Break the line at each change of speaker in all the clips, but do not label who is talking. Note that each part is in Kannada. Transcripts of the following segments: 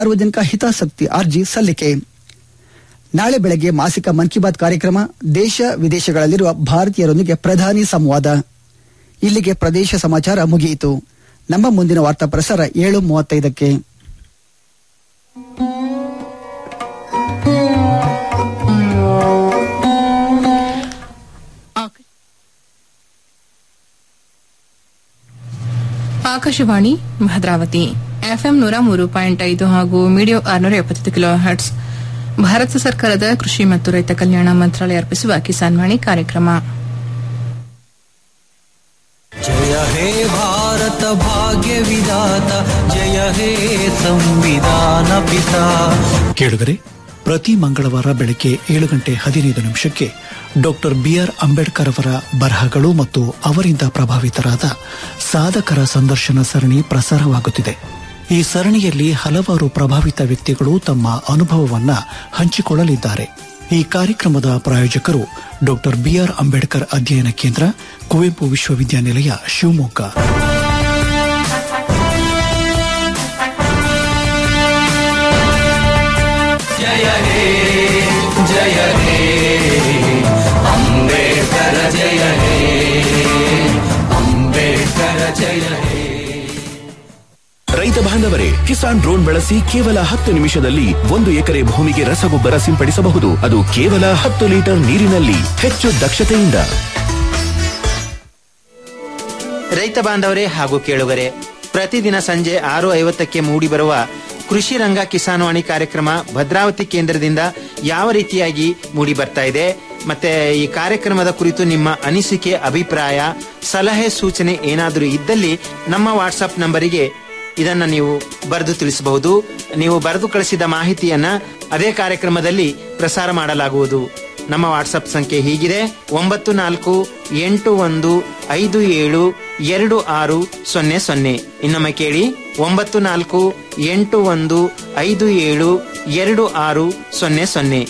ಸಾರ್ವಜನಿಕ ಹಿತಾಸಕ್ತಿ ಅರ್ಜಿ ಸಲ್ಲಿಕೆ ನಾಳೆ ಬೆಳಗ್ಗೆ ಮಾಸಿಕ ಮನ್ ಕಿ ಬಾತ್ ಕಾರ್ಯಕ್ರಮ ದೇಶ ವಿದೇಶಗಳಲ್ಲಿರುವ ಭಾರತೀಯರೊಂದಿಗೆ ಪ್ರಧಾನಿ ಸಂವಾದ ಇಲ್ಲಿಗೆ ಪ್ರದೇಶ ಸಮಾಚಾರ ಮುಗಿಯಿತು ನಮ್ಮ ಮುಂದಿನ ವಾರ್ತಾ ಪ್ರಸಾರ ಏಳು ಮೂವತ್ತೈದಕ್ಕೆ
ಆಕಾಶವಾಣಿ ಭದ್ರಾವತಿ ಎಫ್ಎಂ ನೂರ ಮೂರು ಪಾಯಿಂಟ್ ಐದು ಹಾಗೂ ಮೀಡಿಯೋ ಆರುನೂರ ಎಪ್ಪತ್ತೈದು ಕಿಲೋ ಹರ್ಟ್ಸ್ ಭಾರತ ಸರ್ಕಾರದ ಕೃಷಿ ಮತ್ತು ರೈತ ಕಲ್ಯಾಣ ಮಂತ್ರಾಲಯ ಅರ್ಪಿಸುವ ಕಿಸಾನ್ ವಾಣಿ ಕಾರ್ಯಕ್ರಮ
जय हे भारत भाग्य विधाता जय हे ಸಂವಿಧಾನ ಪಿತಾ
ಕೇಳುಗರೆ ಪ್ರತಿ ಮಂಗಳವಾರ ಬೆಳಗ್ಗೆ ಏಳು ಗಂಟೆ ಹದಿನೈದು ನಿಮಿಷಕ್ಕೆ ಡಾಕ್ಟರ್ ಬಿಆರ್ ಅಂಬೇಡ್ಕರ್ ಅವರ ಬರಹಗಳು ಮತ್ತು ಅವರಿಂದ ಪ್ರಭಾವಿತರಾದ ಸಾಧಕರ ಸಂದರ್ಶನ ಸರಣಿ ಪ್ರಸಾರವಾಗುತ್ತಿದೆ ಈ ಸರಣಿಯಲ್ಲಿ ಹಲವಾರು ಪ್ರಭಾವಿತ ವ್ಯಕ್ತಿಗಳು ತಮ್ಮ ಅನುಭವವನ್ನ ಹಂಚಿಕೊಳ್ಳಲಿದ್ದಾರೆ ಈ ಕಾರ್ಯಕ್ರಮದ ಪ್ರಾಯೋಜಕರು ಡಾಕ್ಟರ್ ಬಿಆರ್ ಅಂಬೇಡ್ಕರ್ ಅಧ್ಯಯನ ಕೇಂದ್ರ ಕುವೆಂಪು ವಿಶ್ವವಿದ್ಯಾನಿಲಯ ಶಿವಮೊಗ್ಗ
ಜಯ ಹೇ ಜಯ ಹೇ ಅಂಬೇಡ್ಕರ ಜಯ ಹೇ ಅಂಬೇಡ್ಕರ ಜಯ ಹೇ
ರೈತ ಬಾಂಧವರೇ ಕಿಸಾನ್ ಡ್ರೋನ್ ಬಳಸಿ ಕೇವಲ ಹತ್ತು ನಿಮಿಷದಲ್ಲಿ ಒಂದು ಎಕರೆ ಭೂಮಿಗೆ ರಸಗೊಬ್ಬರ ಸಿಂಪಡಿಸಬಹುದು ಅದು ಕೇವಲ ಹತ್ತು ಲೀಟರ್ ನೀರಿನಲ್ಲಿ ಹೆಚ್ಚು ದಕ್ಷತೆಯಿಂದ
ರೈತ ಬಾಂಧವರೇ ಹಾಗೂ ಕೇಳುಗರೆ ಪ್ರತಿದಿನ ಸಂಜೆ ಆರು ಐವತ್ತಕ್ಕೆ ಮೂಡಿಬರುವ ಕೃಷಿ ರಂಗ ಕಿಸಾನ್ವಾಣಿ ಕಾರ್ಯಕ್ರಮ ಭದ್ರಾವತಿ ಕೇಂದ್ರದಿಂದ ಯಾವ ರೀತಿಯಾಗಿ ಮೂಡಿ ಬರ್ತಾ ಇದೆ ಮತ್ತೆ ಈ ಕಾರ್ಯಕ್ರಮದ ಕುರಿತು ನಿಮ್ಮ ಅನಿಸಿಕೆ ಅಭಿಪ್ರಾಯ ಸಲಹೆ ಸೂಚನೆ ಏನಾದರೂ ಇದ್ದಲ್ಲಿ ನಮ್ಮ ವಾಟ್ಸಪ್ ನಂಬರಿಗೆ ಇದನ್ನ ನೀವು ಬರೆದು ತಿಳಿಸಬಹುದು ನೀವು ಬರೆದು ಕಳಿಸಿದ ಮಾಹಿತಿಯನ್ನ ಅದೇ ಕಾರ್ಯಕ್ರಮದಲ್ಲಿ ಪ್ರಸಾರ ಮಾಡಲಾಗುವುದು ನಮ್ಮ ವಾಟ್ಸಪ್ ಸಂಖ್ಯೆ ಹೀಗಿದೆ ಒಂಬತ್ತು ನಾಲ್ಕು ಎಂಟು ಒಂದು ಐದು ಏಳು ಎರಡು ಆರು ಸೊನ್ನೆ ಸೊನ್ನೆ ಇನ್ನೊಮ್ಮೆ ಕೇಳಿ ಒಂಬತ್ತು ನಾಲ್ಕು ಎಂಟು ಒಂದು ಐದು ಏಳು ಎರಡು ಆರು ಸೊನ್ನೆ ಸೊನ್ನೆ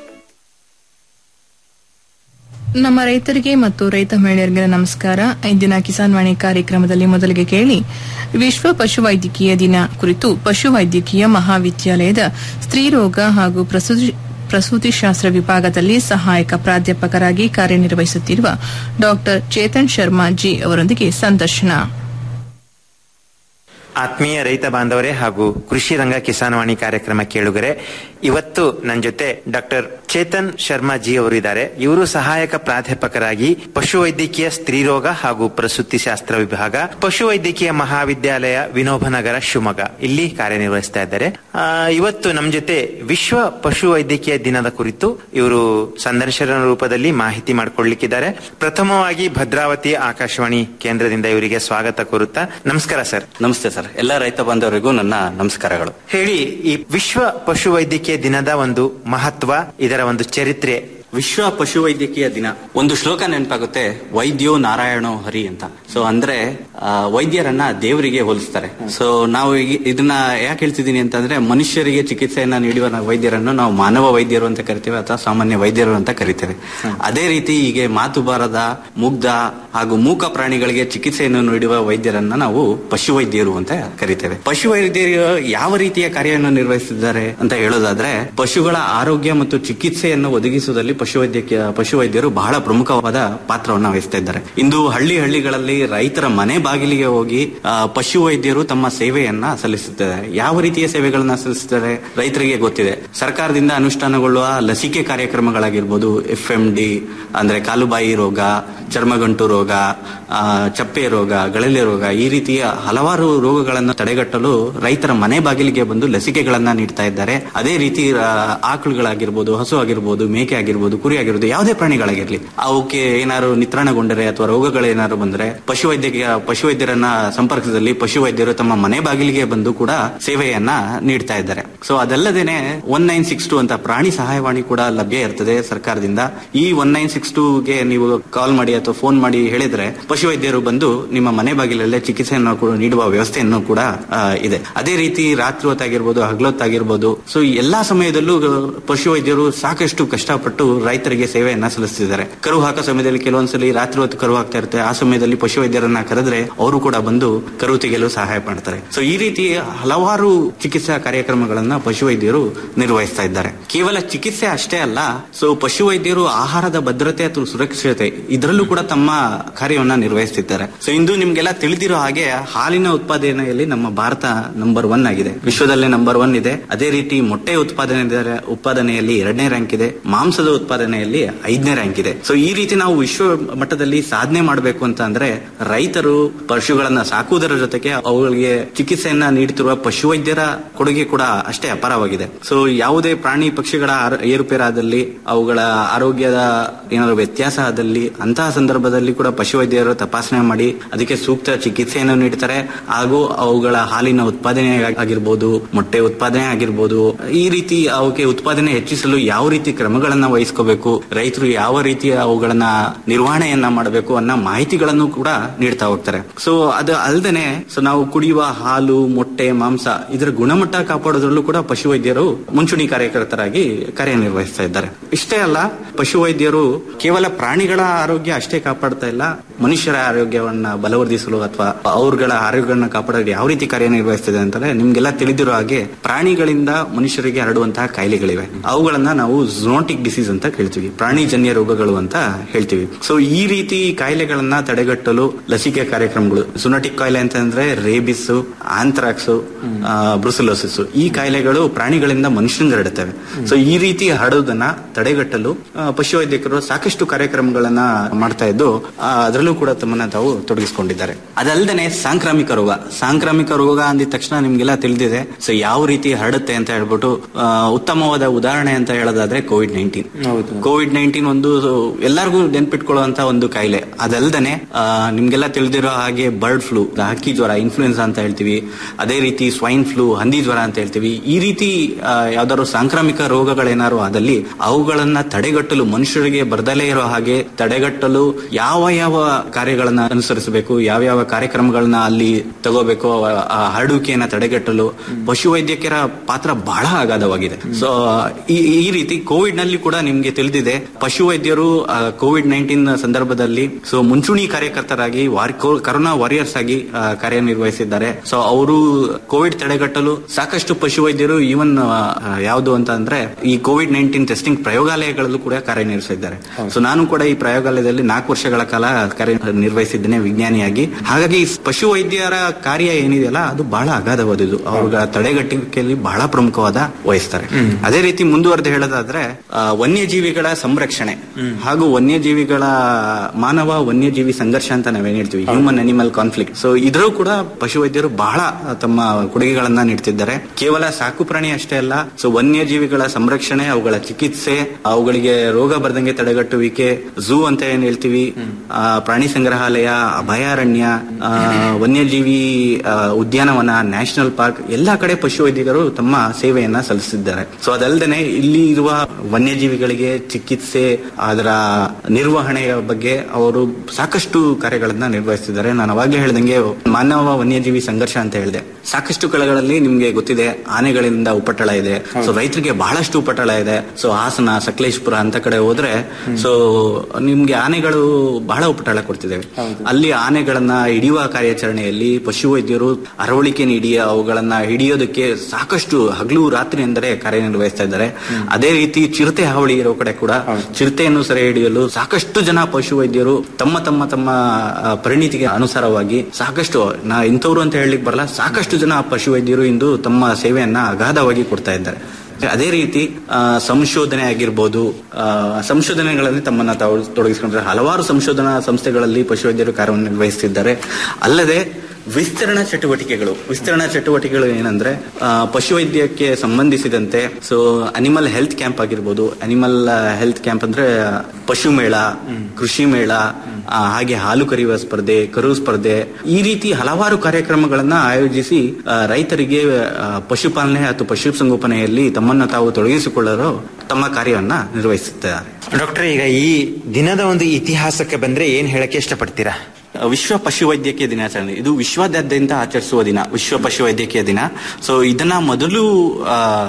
ನಮ್ಮ ರೈತರಿಗೆ ಮತ್ತು ರೈತ ಮಹಿಳೆಯರಿಗೆ ನಮಸ್ಕಾರ ಇಂದಿನ ಕಿಸಾನ್ ವಾಣಿ ಕಾರ್ಯಕ್ರಮದಲ್ಲಿ ಮೊದಲಿಗೆ ಕೇಳಿ ವಿಶ್ವ ಪಶುವೈದ್ಯಕೀಯ ದಿನ ಕುರಿತು ಪಶುವೈದ್ಯಕೀಯ ಮಹಾವಿದ್ಯಾಲಯದ ಸ್ತ್ರೀರೋಗ ಹಾಗೂ ಪ್ರಸೂತಿ ಪ್ರಸೂತಿಶಾಸ್ತ್ರ ವಿಭಾಗದಲ್ಲಿ ಸಹಾಯಕ ಪ್ರಾಧ್ಯಾಪಕರಾಗಿ ಕಾರ್ಯನಿರ್ವಹಿಸುತ್ತಿರುವ ಡಾ ಚೇತನ್ ಶರ್ಮಾ ಜಿ ಅವರೊಂದಿಗೆ ಸಂದರ್ಶನ
ಆತ್ಮೀಯ ರೈತ ಬಾಂಧವರೇ ಹಾಗೂ ಕೃಷಿ ರಂಗ ಕಿಸಾನವಾಣಿ ಕಾರ್ಯಕ್ರಮ ಕೇಳುಗರೆ ಇವತ್ತು ನನ್ನ ಜೊತೆ ಡಾಕ್ಟರ್ ಚೇತನ್ ಶರ್ಮಾ ಜಿ ಅವರು ಇದ್ದಾರೆ ಇವರು ಸಹಾಯಕ ಪ್ರಾಧ್ಯಾಪಕರಾಗಿ ಪಶುವೈದ್ಯಕೀಯ ಸ್ತ್ರೀರೋಗ ಹಾಗೂ ಪ್ರಸೂತಿ ಶಾಸ್ತ್ರ ವಿಭಾಗ ಪಶುವೈದ್ಯಕೀಯ ಮಹಾವಿದ್ಯಾಲಯ ವಿನೋಬನಗರ ಶಿವಮೊಗ್ಗ ಇಲ್ಲಿ ಕಾರ್ಯನಿರ್ವಹಿಸ್ತಾ ಇದ್ದಾರೆ ಆ, ಇವತ್ತು ನಮ್ಮ ಜೊತೆ ವಿಶ್ವ ಪಶುವೈದ್ಯಕೀಯ ದಿನದ ಕುರಿತು ಇವರು ಸಂದರ್ಶನ ರೂಪದಲ್ಲಿ ಮಾಹಿತಿ ಮಾಡಿಕೊಳ್ಳಿಕ್ಕಿದ್ದಾರೆ ಪ್ರಥಮವಾಗಿ ಭದ್ರಾವತಿ ಆಕಾಶವಾಣಿ ಕೇಂದ್ರದಿಂದ ಇವರಿಗೆ ಸ್ವಾಗತ ಕೋರುತ್ತಾ ನಮಸ್ಕಾರ ಸರ್
ನಮಸ್ತೆ ಸರ್ ಎಲ್ಲ ರೈತ ಬಾಂಧವರಿಗೂ ನನ್ನ ನಮಸ್ಕಾರಗಳು
ಹೇಳಿ ಈ ವಿಶ್ವ ಪಶುವೈದ್ಯಕೀಯ ದಿನದ ಒಂದು ಮಹತ್ವ ಇದರ ಒಂದು ಚರಿತ್ರೆ
ವಿಶ್ವ ಪಶುವೈದ್ಯಕೀಯ ದಿನ ಒಂದು ಶ್ಲೋಕ ನೆನಪಾಗುತ್ತೆ ವೈದ್ಯೋ ನಾರಾಯಣೋ ಹರಿ ಅಂತ ಸೊ ಅಂದ್ರೆ ಆ, ವೈದ್ಯರನ್ನ ದೇವರಿಗೆ ಹೋಲಿಸ್ತಾರೆ ಸೊ ನಾವು ಈಗ ಇದನ್ನ ಯಾಕೆ ಹೇಳ್ತಿದ್ದೀನಿ ಅಂತಂದ್ರೆ ಮನುಷ್ಯರಿಗೆ ಚಿಕಿತ್ಸೆಯನ್ನ ನೀಡುವ ನಾವು ವೈದ್ಯರನ್ನು ನಾವು ಮಾನವ ವೈದ್ಯರು ಅಂತ ಕರಿತೇವೆ ಅಥವಾ ಸಾಮಾನ್ಯ ವೈದ್ಯರು ಅಂತ ಕರಿತೇವೆ ಅದೇ ರೀತಿ ಹೀಗೆ ಮಾತು ಬಾರದ ಮುಗ್ಧ ಹಾಗೂ ಮೂಕ ಪ್ರಾಣಿಗಳಿಗೆ ಚಿಕಿತ್ಸೆಯನ್ನು ನೀಡುವ ವೈದ್ಯರನ್ನ ನಾವು ಪಶುವೈದ್ಯರು ಅಂತ ಕರಿತೇವೆ ಪಶುವೈದ್ಯರು ಯಾವ ರೀತಿಯ ಕಾರ್ಯವನ್ನು ನಿರ್ವಹಿಸಿದ್ದಾರೆ ಅಂತ ಹೇಳೋದಾದ್ರೆ ಪಶುಗಳ ಆರೋಗ್ಯ ಮತ್ತು ಚಿಕಿತ್ಸೆಯನ್ನು ಒದಗಿಸುವುದರಲ್ಲಿ ಪಶುವೈದ್ಯಕೀಯ ಪಶುವೈದ್ಯರು ಬಹಳ ಪ್ರಮುಖವಾದ ಪಾತ್ರವನ್ನು ವಹಿಸ್ತಾ ಇದ್ದಾರೆ ಇಂದು ಹಳ್ಳಿ ಹಳ್ಳಿಗಳಲ್ಲಿ ರೈತರ ಮನೆ ಬಾಗಿಲಿಗೆ ಹೋಗಿ ಆ, ಪಶುವೈದ್ಯರು ತಮ್ಮ ಸೇವೆಯನ್ನ ಸಲ್ಲಿಸುತ್ತಿದ್ದಾರೆ ಯಾವ ರೀತಿಯ ಸೇವೆಗಳನ್ನ ಸಲ್ಲಿಸುತ್ತಾರೆ ರೈತರಿಗೆ ಗೊತ್ತಿದೆ ಸರ್ಕಾರದಿಂದ ಅನುಷ್ಠಾನಗೊಳ್ಳುವ ಲಸಿಕೆ ಕಾರ್ಯಕ್ರಮಗಳಾಗಿರ್ಬೋದು ಎಫ್ ಎಂ ಡಿ ಅಂದ್ರೆ ಕಾಲುಬಾಯಿ ರೋಗ ಚರ್ಮಗಂಟು ರೋಗ ಆ, ಚಪ್ಪೆ ರೋಗ ಗಳಲೆ ರೋಗ ಈ ರೀತಿಯ ಹಲವಾರು ರೋಗಗಳನ್ನು ತಡೆಗಟ್ಟಲು ರೈತರ ಮನೆ ಬಾಗಿಲಿಗೆ ಬಂದು ಲಸಿಕೆಗಳನ್ನ ನೀಡ್ತಾ ಇದ್ದಾರೆ ಅದೇ ರೀತಿ ಆ, ಆಕಳುಗಳಾಗಿರ್ಬೋದು ಹಸು ಆಗಿರ್ಬೋದು ಮೇಕೆ ಆಗಿರ್ಬೋದು ಕುರಿ ಆಗಿರ್ಬೋದು ಯಾವುದೇ ಪ್ರಾಣಿಗಳಾಗಿರ್ಲಿ ಅವಕ್ಕೆ ಏನಾದ್ರು ನಿತ್ರಾಣಗೊಂಡರೆ ಅಥವಾ ರೋಗಗಳೇನಾದ್ರು ಬಂದ್ರೆ ಪಶುವೈದ್ಯಕೀಯ ಪಶುವೈದ್ಯರನ್ನ ಸಂಪರ್ಕದಲ್ಲಿ ಪಶುವೈದ್ಯರು ತಮ್ಮ ಮನೆ ಬಾಗಿಲಿಗೆ ಬಂದು ಕೂಡ ಸೇವೆಯನ್ನ ನೀಡ್ತಾ ಇದ್ದಾರೆ ಸೊ ಅದಲ್ಲದೇನೆ ಒನ್ ನೈನ್ ಸಿಕ್ಸ್ ಟು ಅಂತ ಪ್ರಾಣಿ ಸಹಾಯವಾಣಿ ಕೂಡ ಲಭ್ಯ ಇರ್ತದೆ ಸರ್ಕಾರದಿಂದ ಈ ಒನ್ ನೈನ್ ಸಿಕ್ಸ್ ಟೂಗೆ ನೀವು ಕಾಲ್ ಮಾಡಿ ಅಥವಾ ಫೋನ್ ಮಾಡಿ ಹೇಳಿದ್ರೆ ಪಶುವೈದ್ಯರು ಬಂದು ನಿಮ್ಮ ಮನೆ ಬಾಗಿಲಲ್ಲೇ ಚಿಕಿತ್ಸೆಯನ್ನು ಕೂಡ ನೀಡುವ ವ್ಯವಸ್ಥೆಯನ್ನು ಕೂಡ ಆ, ಇದೆ ಅದೇ ರೀತಿ ರಾತ್ರಿ ಹೊತ್ತಾಗಿರ್ಬೋದು ಹಗಲೊತ್ತಾಗಿರ್ಬೋದು ಸೊ ಎಲ್ಲಾ ಸಮಯದಲ್ಲೂ ಪಶುವೈದ್ಯರು ಸಾಕಷ್ಟು ಕಷ್ಟಪಟ್ಟು ರೈತರಿಗೆ ಸೇವೆಯನ್ನ ಸಲ್ಲಿಸ್ತಿದ್ದಾರೆ ಕರು ಹಾಕೋ ಸಮಯದಲ್ಲಿ ಕೆಲವೊಂದ್ಸಲಿ ರಾತ್ರಿ ಹೊತ್ತು ಕರು ಹಾಕ್ತಾ ಇರುತ್ತೆ ಆ ಸಮಯದಲ್ಲಿ ಪಶುವೈದ್ಯರನ್ನ ಕರೆದ್ರೆ ಅವರು ಕೂಡ ಬಂದು ಕರು ತೆಗೆಯಲು ಸಹಾಯ ಮಾಡ್ತಾರೆ ಸೊ ಈ ರೀತಿ ಹಲವಾರು ಚಿಕಿತ್ಸಾ ಕಾರ್ಯಕ್ರಮಗಳನ್ನ ಪಶುವೈದ್ಯರು ನಿರ್ವಹಿಸ್ತಾ ಇದ್ದಾರೆ ಕೇವಲ ಚಿಕಿತ್ಸೆ ಅಷ್ಟೇ ಅಲ್ಲ ಸೊ ಪಶುವೈದ್ಯರು ಆಹಾರದ ಭದ್ರತೆ ಅಥವಾ ಸುರಕ್ಷತೆ ಇದರಲ್ಲೂ ಕೂಡ ತಮ್ಮ ಕಾರ್ಯವನ್ನ ನಿರ್ವಹಿಸುತ್ತಿದ್ದಾರೆ ಸೊ ಇಂದು ನಿಮ್ಗೆಲ್ಲ ತಿಳಿದಿರೋ ಹಾಗೆ ಹಾಲಿನ ಉತ್ಪಾದನೆಯಲ್ಲಿ ನಮ್ಮ ಭಾರತ ನಂಬರ್ ಒನ್ ಆಗಿದೆ ವಿಶ್ವದಲ್ಲೇ ನಂಬರ್ ಒನ್ ಇದೆ ಅದೇ ರೀತಿ ಮೊಟ್ಟೆ ಉತ್ಪಾದನೆ ಉತ್ಪಾದನೆಯಲ್ಲಿ ಎರಡನೇ ರ್ಯಾಂಕ್ ಇದೆ ಮಾಂಸದ ಉತ್ಪಾದನೆಯಲ್ಲಿ ಐದನೇ ರ್ಯಾಂಕ್ ಇದೆ ಸೊ ಈ ರೀತಿ ನಾವು ವಿಶ್ವ ಮಟ್ಟದಲ್ಲಿ ಸಾಧನೆ ಮಾಡಬೇಕು ಅಂತ ಅಂದ್ರೆ ರೈತರು ಪಶುಗಳನ್ನ ಸಾಕುವುದರ ಜೊತೆಗೆ ಅವುಗಳಿಗೆ ಚಿಕಿತ್ಸೆಯನ್ನ ನೀಡುತ್ತಿರುವ ಪಶುವೈದ್ಯರ ಕೊಡುಗೆ ಕೂಡ ಅಷ್ಟೇ ಅಪಾರವಾಗಿದೆ ಸೊ ಯಾವುದೇ ಪ್ರಾಣಿ ಪಕ್ಷಿಗಳ ಆರ- ಏರುಪೇರಾದಲ್ಲಿ ಅವುಗಳ ಆರೋಗ್ಯದ ಏನಾದ್ರು ವ್ಯತ್ಯಾಸ ಆದಲ್ಲಿ ಅಂತಹ ಸಂದರ್ಭದಲ್ಲಿ ಕೂಡ ಪಶುವೈದ್ಯರು ತಪಾಸಣೆ ಮಾಡಿ ಅದಕ್ಕೆ ಸೂಕ್ತ ಚಿಕಿತ್ಸೆಯನ್ನು ನೀಡ್ತಾರೆ ಹಾಗೂ ಅವುಗಳ ಹಾಲಿನ ಉತ್ಪಾದನೆ ಆಗಿರ್ಬೋದು ಮೊಟ್ಟೆ ಉತ್ಪಾದನೆ ಆಗಿರ್ಬೋದು ಈ ರೀತಿ ಅವಕ್ಕೆ ಉತ್ಪಾದನೆ ಹೆಚ್ಚಿಸಲು ಯಾವ ರೀತಿ ಕ್ರಮಗಳನ್ನ ವಹಿಸ್ಕೋಬೇಕು ರೈತರು ಯಾವ ರೀತಿ ಅವುಗಳನ್ನ ನಿರ್ವಹಣೆಯನ್ನ ಮಾಡಬೇಕು ಅನ್ನೋ ಮಾಹಿತಿಗಳನ್ನು ಕೂಡ ನೀಡ್ತಾ ಹೋಗ್ತಾರೆ ಸೊ ಅದು ಅಲ್ಲದೆ ಸೊ ನಾವು ಕುಡಿಯುವ ಹಾಲು ಮೊಟ್ಟೆ ಮಾಂಸ ಇದರ ಗುಣಮಟ್ಟ ಕಾಪಾಡೋದ್ರಲ್ಲೂ ಕೂಡ ಪಶುವೈದ್ಯರು ಮುಂಚೂಣಿ ಕಾರ್ಯಕರ್ತರಾಗಿ ಕಾರ್ಯನಿರ್ವಹಿಸ್ತಾ ಇದ್ದಾರೆ ಇಷ್ಟೇ ಅಲ್ಲ ಪಶುವೈದ್ಯರು ಕೇವಲ ಪ್ರಾಣಿಗಳ ಆರೋಗ್ಯ ಅಷ್ಟೇ ಕಾಪಾಡ್ತಾ ಇಲ್ಲ ಮನುಷ್ಯರ ಆರೋಗ್ಯವನ್ನ ಬಲವರ್ಧಿಸಲು ಅಥವಾ ಅವ್ರಗಳ ಆರೋಗ್ಯವನ್ನ ಕಾಪಾಡಲು ಯಾವ ರೀತಿ ಕಾರ್ಯನಿರ್ವಹಿಸ್ತಿದೆ ಅಂತಂದ್ರೆ ನಿಮ್ಗೆಲ್ಲ ತಿಳಿದಿರೋ ಹಾಗೆ ಪ್ರಾಣಿಗಳಿಂದ ಮನುಷ್ಯರಿಗೆ ಹರಡುವಂತಹ ಕಾಯಿಲೆಗಳಿವೆ ಅವುಗಳನ್ನ ನಾವು ಝೋನೋಟಿಕ್ ಡಿಸೀಸ್ ಅಂತ ಹೇಳ್ತೀವಿ ಪ್ರಾಣಿಜನ್ಯ ರೋಗಗಳು ಅಂತ ಹೇಳ್ತೀವಿ ಸೊ ಈ ರೀತಿ ಕಾಯಿಲೆಗಳನ್ನ ತಡೆಗಟ್ಟಲು ಲಸಿಕೆ ಕಾರ್ಯಕ್ರಮಗಳು ಝೋನೋಟಿಕ್ ಕಾಯಿಲೆ ಅಂತಂದ್ರೆ ರೇಬಿಸ್ ಆಂಥ್ರಾಕ್ಸ್ ಬ್ರುಸಲೋಸಿಸ್ ಈ ಕಾಯಿಲೆಗಳು ಪ್ರಾಣಿಗಳಿಂದ ಮನುಷ್ಯನಿಗೆ ಹರಡುತ್ತವೆ ಸೊ ಈ ರೀತಿ ಹರಡುವುದನ್ನ ತಡೆಗಟ್ಟಲು ಆ, ಪಶುವೈದ್ಯಕರು ಸಾಕಷ್ಟು ಕಾರ್ಯಕ್ರಮಗಳನ್ನ ಮಾಡ್ತಾ ಇದ್ದು ಆ, ಅದರಲ್ಲೂ ಕೂಡ ತಮ್ಮನ್ನ ತಾವು ತೊಡಗಿಸಿಕೊಂಡಿದ್ದಾರೆ ಅದಲ್ಲದೆ ಸಾಂಕ್ರಾಮಿಕ ರೋಗ ಸಾಂಕ್ರಾಮಿಕ ರೋಗ ಅಂದಿದ ತಕ್ಷಣ ನಿಮ್ಗೆಲ್ಲ ತಿಳಿದಿದೆ ಸೊ ಯಾವ ರೀತಿ ಹರಡುತ್ತೆ ಅಂತ ಹೇಳ್ಬಿಟ್ಟು ಆ, ಉತ್ತಮವಾದ ಉದಾಹರಣೆ ಅಂತ ಹೇಳೋದಾದ್ರೆ ಕೋವಿಡ್ ನೈನ್ಟೀನ್ ಕೋವಿಡ್ ನೈನ್ಟೀನ್ ಒಂದು ಎಲ್ಲರಿಗೂ ನೆನ್ಪಿಟ್ಕೊಳ್ಳುವಂತ ಒಂದು ಕಾಯಿಲೆ ಅದಲ್ದನೆ ಆ, ನಿಮ್ಗೆಲ್ಲ ತಿಳಿದಿರೋ ಹಾಗೆ ಬರ್ಡ್ ಫ್ಲೂ ಹಕ್ಕಿ ಜ್ವರ ಇನ್ಫ್ಲೂಯೆನ್ಸಾ ಅಂತ ಹೇಳ್ತೀವಿ ಅದೇ ರೀತಿ ಸ್ವೈನ್ ಫ್ಲೂ ಹಂದಿ ಜ್ವರ ಅಂತ ಹೇಳ್ತೀವಿ ಈ ರೀತಿ ಆ, ಯಾವ್ದಾದ್ರು ಸಾಂಕ್ರಾಮಿಕ ರೋಗಗಳೇನಾರು ಆದಲ್ಲಿ ಅವುಗಳನ್ನ ತಡೆಗಟ್ಟಲು ಮನುಷ್ಯರಿಗೆ ಬರ್ದಲೇ ಇರೋ ಹಾಗೆ ತಡೆಗಟ್ಟಲು ಯಾವ ಯಾವ ಕಾರ್ಯಗಳನ್ನ ಅನುಸರಿಸಬೇಕು ಯಾವ ಯಾವ ಕಾರ್ಯಕ್ರಮಗಳನ್ನ ಅಲ್ಲಿ ತಗೋಬೇಕು ಆ- ಆ ಹರಡುವಿಕೆಯನ್ನ ತಡೆಗಟ್ಟಲು ಪಶುವೈದ್ಯಕರ ಪಾತ್ರ ಬಹಳ ಅಗಾಧವಾಗಿದೆ ಸೊ ಈ ಈ ರೀತಿ ಕೋವಿಡ್ ನಲ್ಲಿ ಕೂಡ ನಿಮ್ಗೆ ತಿಳಿದಿದೆ ಪಶುವೈದ್ಯರು ಕೋವಿಡ್ ನೈನ್ಟೀನ್ ಸಂದರ್ಭದಲ್ಲಿ ಸೊ ಮುಂಚೂಣಿ ಕಾರ್ಯಕರ್ತರಾಗಿ ವಾರ್- ಕೋ- ಕರೋನಾ ವಾರಿಯರ್ಸ್ ಆಗಿ ಆ, ಕಾರ್ಯನಿರ್ವಹಿಸಿದ್ದಾರೆ ಸೊ ಅವರು ಕೋವಿಡ್ ತಡೆಗಟ್ಟಲು ಸಾಕಷ್ಟು ಪಶುವೈದ್ಯರು ಈವನ್ ಯಾವುದು ಅಂತ ಅಂದ್ರೆ ಈ ಕೋವಿಡ್ ನೈನ್ಟೀನ್ ಟೆಸ್ಟಿಂಗ್ ಪ್ರಯೋಗಾಲಯಗಳಲ್ಲೂ ಕೂಡ ಕಾರ್ಯನಿರ್ವಹಿಸಿದ್ದಾರೆ ಸೊ ನಾನು ಕೂಡ ಈ ಪ್ರಯೋಗಾಲಯದಲ್ಲಿ ನಾಲ್ಕು ವರ್ಷಗಳ ಕಾಲ ಕಾರ್ಯನಿರ್ವಹಿಸಿದ್ದೇನೆ ವಿಜ್ಞಾನಿಯಾಗಿ ಹಾಗಾಗಿ ಈ ಪಶುವೈದ್ಯರ ಕಾರ್ಯ ಏನಿದೆಯಲ್ಲ ಅದು ಬಹಳ ಅಗಾಧವಾದುದು ಅವ್ರ ತಡೆಗಟ್ಟುವಿಕೆಯಲ್ಲಿ ಬಹಳ ಪ್ರಮುಖವಾದ ವಹಿಸ್ತಾರೆ ಅದೇ ರೀತಿ ಮುಂದುವರೆದು ಹೇಳೋದಾದ್ರೆ ಆ, ವನ್ಯಜೀವಿಗಳ ಸಂರಕ್ಷಣೆ ಹಾಗೂ ವನ್ಯಜೀವಿಗಳ ಮಾನವ ವನ್ಯಜೀವಿ ಸಂಘರ್ಷ ಅಂತ ನಾವೇನ್ ಹೇಳ್ತೀವಿ ಹ್ಯೂಮನ್ ಅನಿಮಲ್ ಕಾನ್ಫ್ಲಿಕ್ಟ್ ಸೊ ಇದ್ರೂ ಕೂಡ ಪಶುವೈದ್ಯರು ಬಹಳ ತಮ್ಮ ಕೊಡುಗೆಗಳನ್ನ ನೀಡ್ತಿದ್ದಾರೆ ಕೇವಲ ಸಾಕು ಪ್ರಾಣಿ ಅಷ್ಟೇ ಅಲ್ಲ ಸೊ ವನ್ಯಜೀವಿಗಳ ಸಂರಕ್ಷಣೆ ಅವುಗಳ ಚಿಕಿತ್ಸೆ ಅವುಗಳಿಗೆ ರೋಗ ಬರ್ದಂಗೆ ತಡೆಗಟ್ಟುವಿಕೆ ಝೂ ಅಂತ ಏನ್ ಹೇಳ್ತೀವಿ ಆ, ಪ್ರಾಣಿ ಸಂಗ್ರಹಾಲಯ ಅಭಯಾರಣ್ಯ ಆ, ವನ್ಯಜೀವಿ ಆ, ಉದ್ಯಾನವನ ನ್ಯಾಷನಲ್ ಪಾರ್ಕ್ ಎಲ್ಲಾ ಕಡೆ ಪಶುವೈದ್ಯರು ತಮ್ಮ ಸೇವೆಯನ್ನ ಸಲ್ಲಿಸಿದ್ದಾರೆ ಸೊ ಅದಲ್ಲದೆ ಇಲ್ಲಿ ಇರುವ ವನ್ಯಜೀವಿಗಳಿಗೆ ಚಿಕಿತ್ಸೆ ಅದರ ನಿರ್ವಹಣೆಯ ಬಗ್ಗೆ ಅವರು ಸಾಕಷ್ಟು ಕಾರ್ಯಗಳನ್ನ ನಿರ್ವಹಿಸ್ತಿದ್ದಾರೆ ನಾನು ಅವಾಗಲೇ ಹೇಳ್ದಂಗೆ ಮಾನವ ವನ್ಯಜೀವಿ ಸಂಘರ್ಷ ಅಂತ ಹೇಳಿದೆ ಸಾಕಷ್ಟು ಕಳೆಗಳಲ್ಲಿ ನಿಮ್ಗೆ ಗೊತ್ತಿದೆ ಆನೆಗಳಿಂದ ಉಪಟಳ ಇದೆ ಸೊ ರೈತರಿಗೆ ಬಹಳಷ್ಟು ಉಪಟಳ ಇದೆ ಸೊ ಹಾಸನ ಸಕಲೇಶ್ಪುರ ಅಂತ ಕಡೆ ಹೋದ್ರೆ ಸೊ ನಿಮ್ಗೆ ಆನೆಗಳು ಬಹಳ ಉಪಟಳ ಕೊಡ್ತಿದ್ದೇವೆ ಅಲ್ಲಿ ಆನೆಗಳನ್ನ ಹಿಡಿಯುವ ಕಾರ್ಯಾಚರಣೆಯಲ್ಲಿ ಪಶುವೈದ್ಯರು ಅರವಳಿಕೆ ನೀಡಿ ಅವುಗಳನ್ನ ಹಿಡಿಯೋದಕ್ಕೆ ಸಾಕಷ್ಟು ಹಗಲು ರಾತ್ರಿ ಎಂದರೆ ಕಾರ್ಯನಿರ್ವಹಿಸ್ತಾ ಇದ್ದಾರೆ ಅದೇ ರೀತಿ ಚಿರತೆ ಹಾವಳಿ ಇರೋ ಕಡೆ ಕೂಡ ಚಿರತೆಯನ್ನು ಸೆರೆ ಹಿಡಿಯಲು ಸಾಕಷ್ಟು ಜನ ಪಶುವೈದ್ಯರು ತಮ್ಮ ತಮ್ಮ ತಮ್ಮ ಆ, ಪರಿಣಿತಿಗೆ ಅನುಸಾರವಾಗಿ ಸಾಕಷ್ಟು ನಾ ಇಂಥವ್ರು ಅಂತ ಹೇಳಲಿಕ್ಕೆ ಬರಲ್ಲ ಸಾಕಷ್ಟು ಜನ ಪಶುವೈದ್ಯರು ಇಂದು ತಮ್ಮ ಸೇವೆಯನ್ನ ಅಗಾಧವಾಗಿ ಕೊಡ್ತಾ ಇದ್ದಾರೆ ಅದೇ ರೀತಿ ಆ, ಸಂಶೋಧನೆ ಆಗಿರ್ಬೋದು ಆ, ಸಂಶೋಧನೆಗಳಲ್ಲಿ ತಮ್ಮನ್ನ ತಾವು ತೊಡಗಿಸಿಕೊಂಡ್ರೆ ಹಲವಾರು ಸಂಶೋಧನಾ ಸಂಸ್ಥೆಗಳಲ್ಲಿ ಪಶುವೈದ್ಯರು ಕಾರ್ಯನಿರ್ವಹಿಸುತ್ತಿದ್ದಾರೆ ಅಲ್ಲದೆ ವಿಸ್ತರಣಾ ಚಟುವಟಿಕೆಗಳು ವಿಸ್ತರಣಾ ಚಟುವಟಿಕೆಗಳು ಏನಂದ್ರೆ ಆ, ಪಶುವೈದ್ಯಕ್ಕೆ ಸಂಬಂಧಿಸಿದಂತೆ ಸೊ ಅನಿಮಲ್ ಹೆಲ್ತ್ ಕ್ಯಾಂಪ್ ಆಗಿರ್ಬೋದು ಅನಿಮಲ್ ಹೆಲ್ತ್ ಕ್ಯಾಂಪ್ ಅಂದ್ರೆ ಪಶು ಮೇಳ ಕೃಷಿ ಮೇಳ ಆ, ಹಾಗೆ ಹಾಲು ಕರೆಯುವ ಸ್ಪರ್ಧೆ ಕರು ಸ್ಪರ್ಧೆ ಈ ರೀತಿ ಹಲವಾರು ಕಾರ್ಯಕ್ರಮಗಳನ್ನ ಆಯೋಜಿಸಿ ಆ, ರೈತರಿಗೆ ಆ, ಪಶುಪಾಲನೆ ಅಥವಾ ಪಶುಸಂಗೋಪನೆಯಲ್ಲಿ ತಮ್ಮನ್ನ ತಾವು ತೊಡಗಿಸಿಕೊಳ್ಳಲು ತಮ್ಮ ಕಾರ್ಯವನ್ನ ನಿರ್ವಹಿಸುತ್ತಾರೆ
ಡಾಕ್ಟರ್ ಈಗ ಈ ದಿನದ ಒಂದು ಇತಿಹಾಸಕ್ಕೆ ಬಂದ್ರೆ ಏನ್ ಹೇಳಕ್ಕೆ ಇಷ್ಟಪಡ್ತೀರಾ
ವಿಶ್ವ ಪಶುವೈದ್ಯಕೀಯ ದಿನಾಚರಣೆ ಇದು ವಿಶ್ವಾದ್ಯಂತ ಆಚರಿಸುವ ದಿನ ವಿಶ್ವ ಪಶುವೈದ್ಯಕೀಯ ದಿನ ಸೊ ಇದನ್ನ ಮೊದಲು ಆ,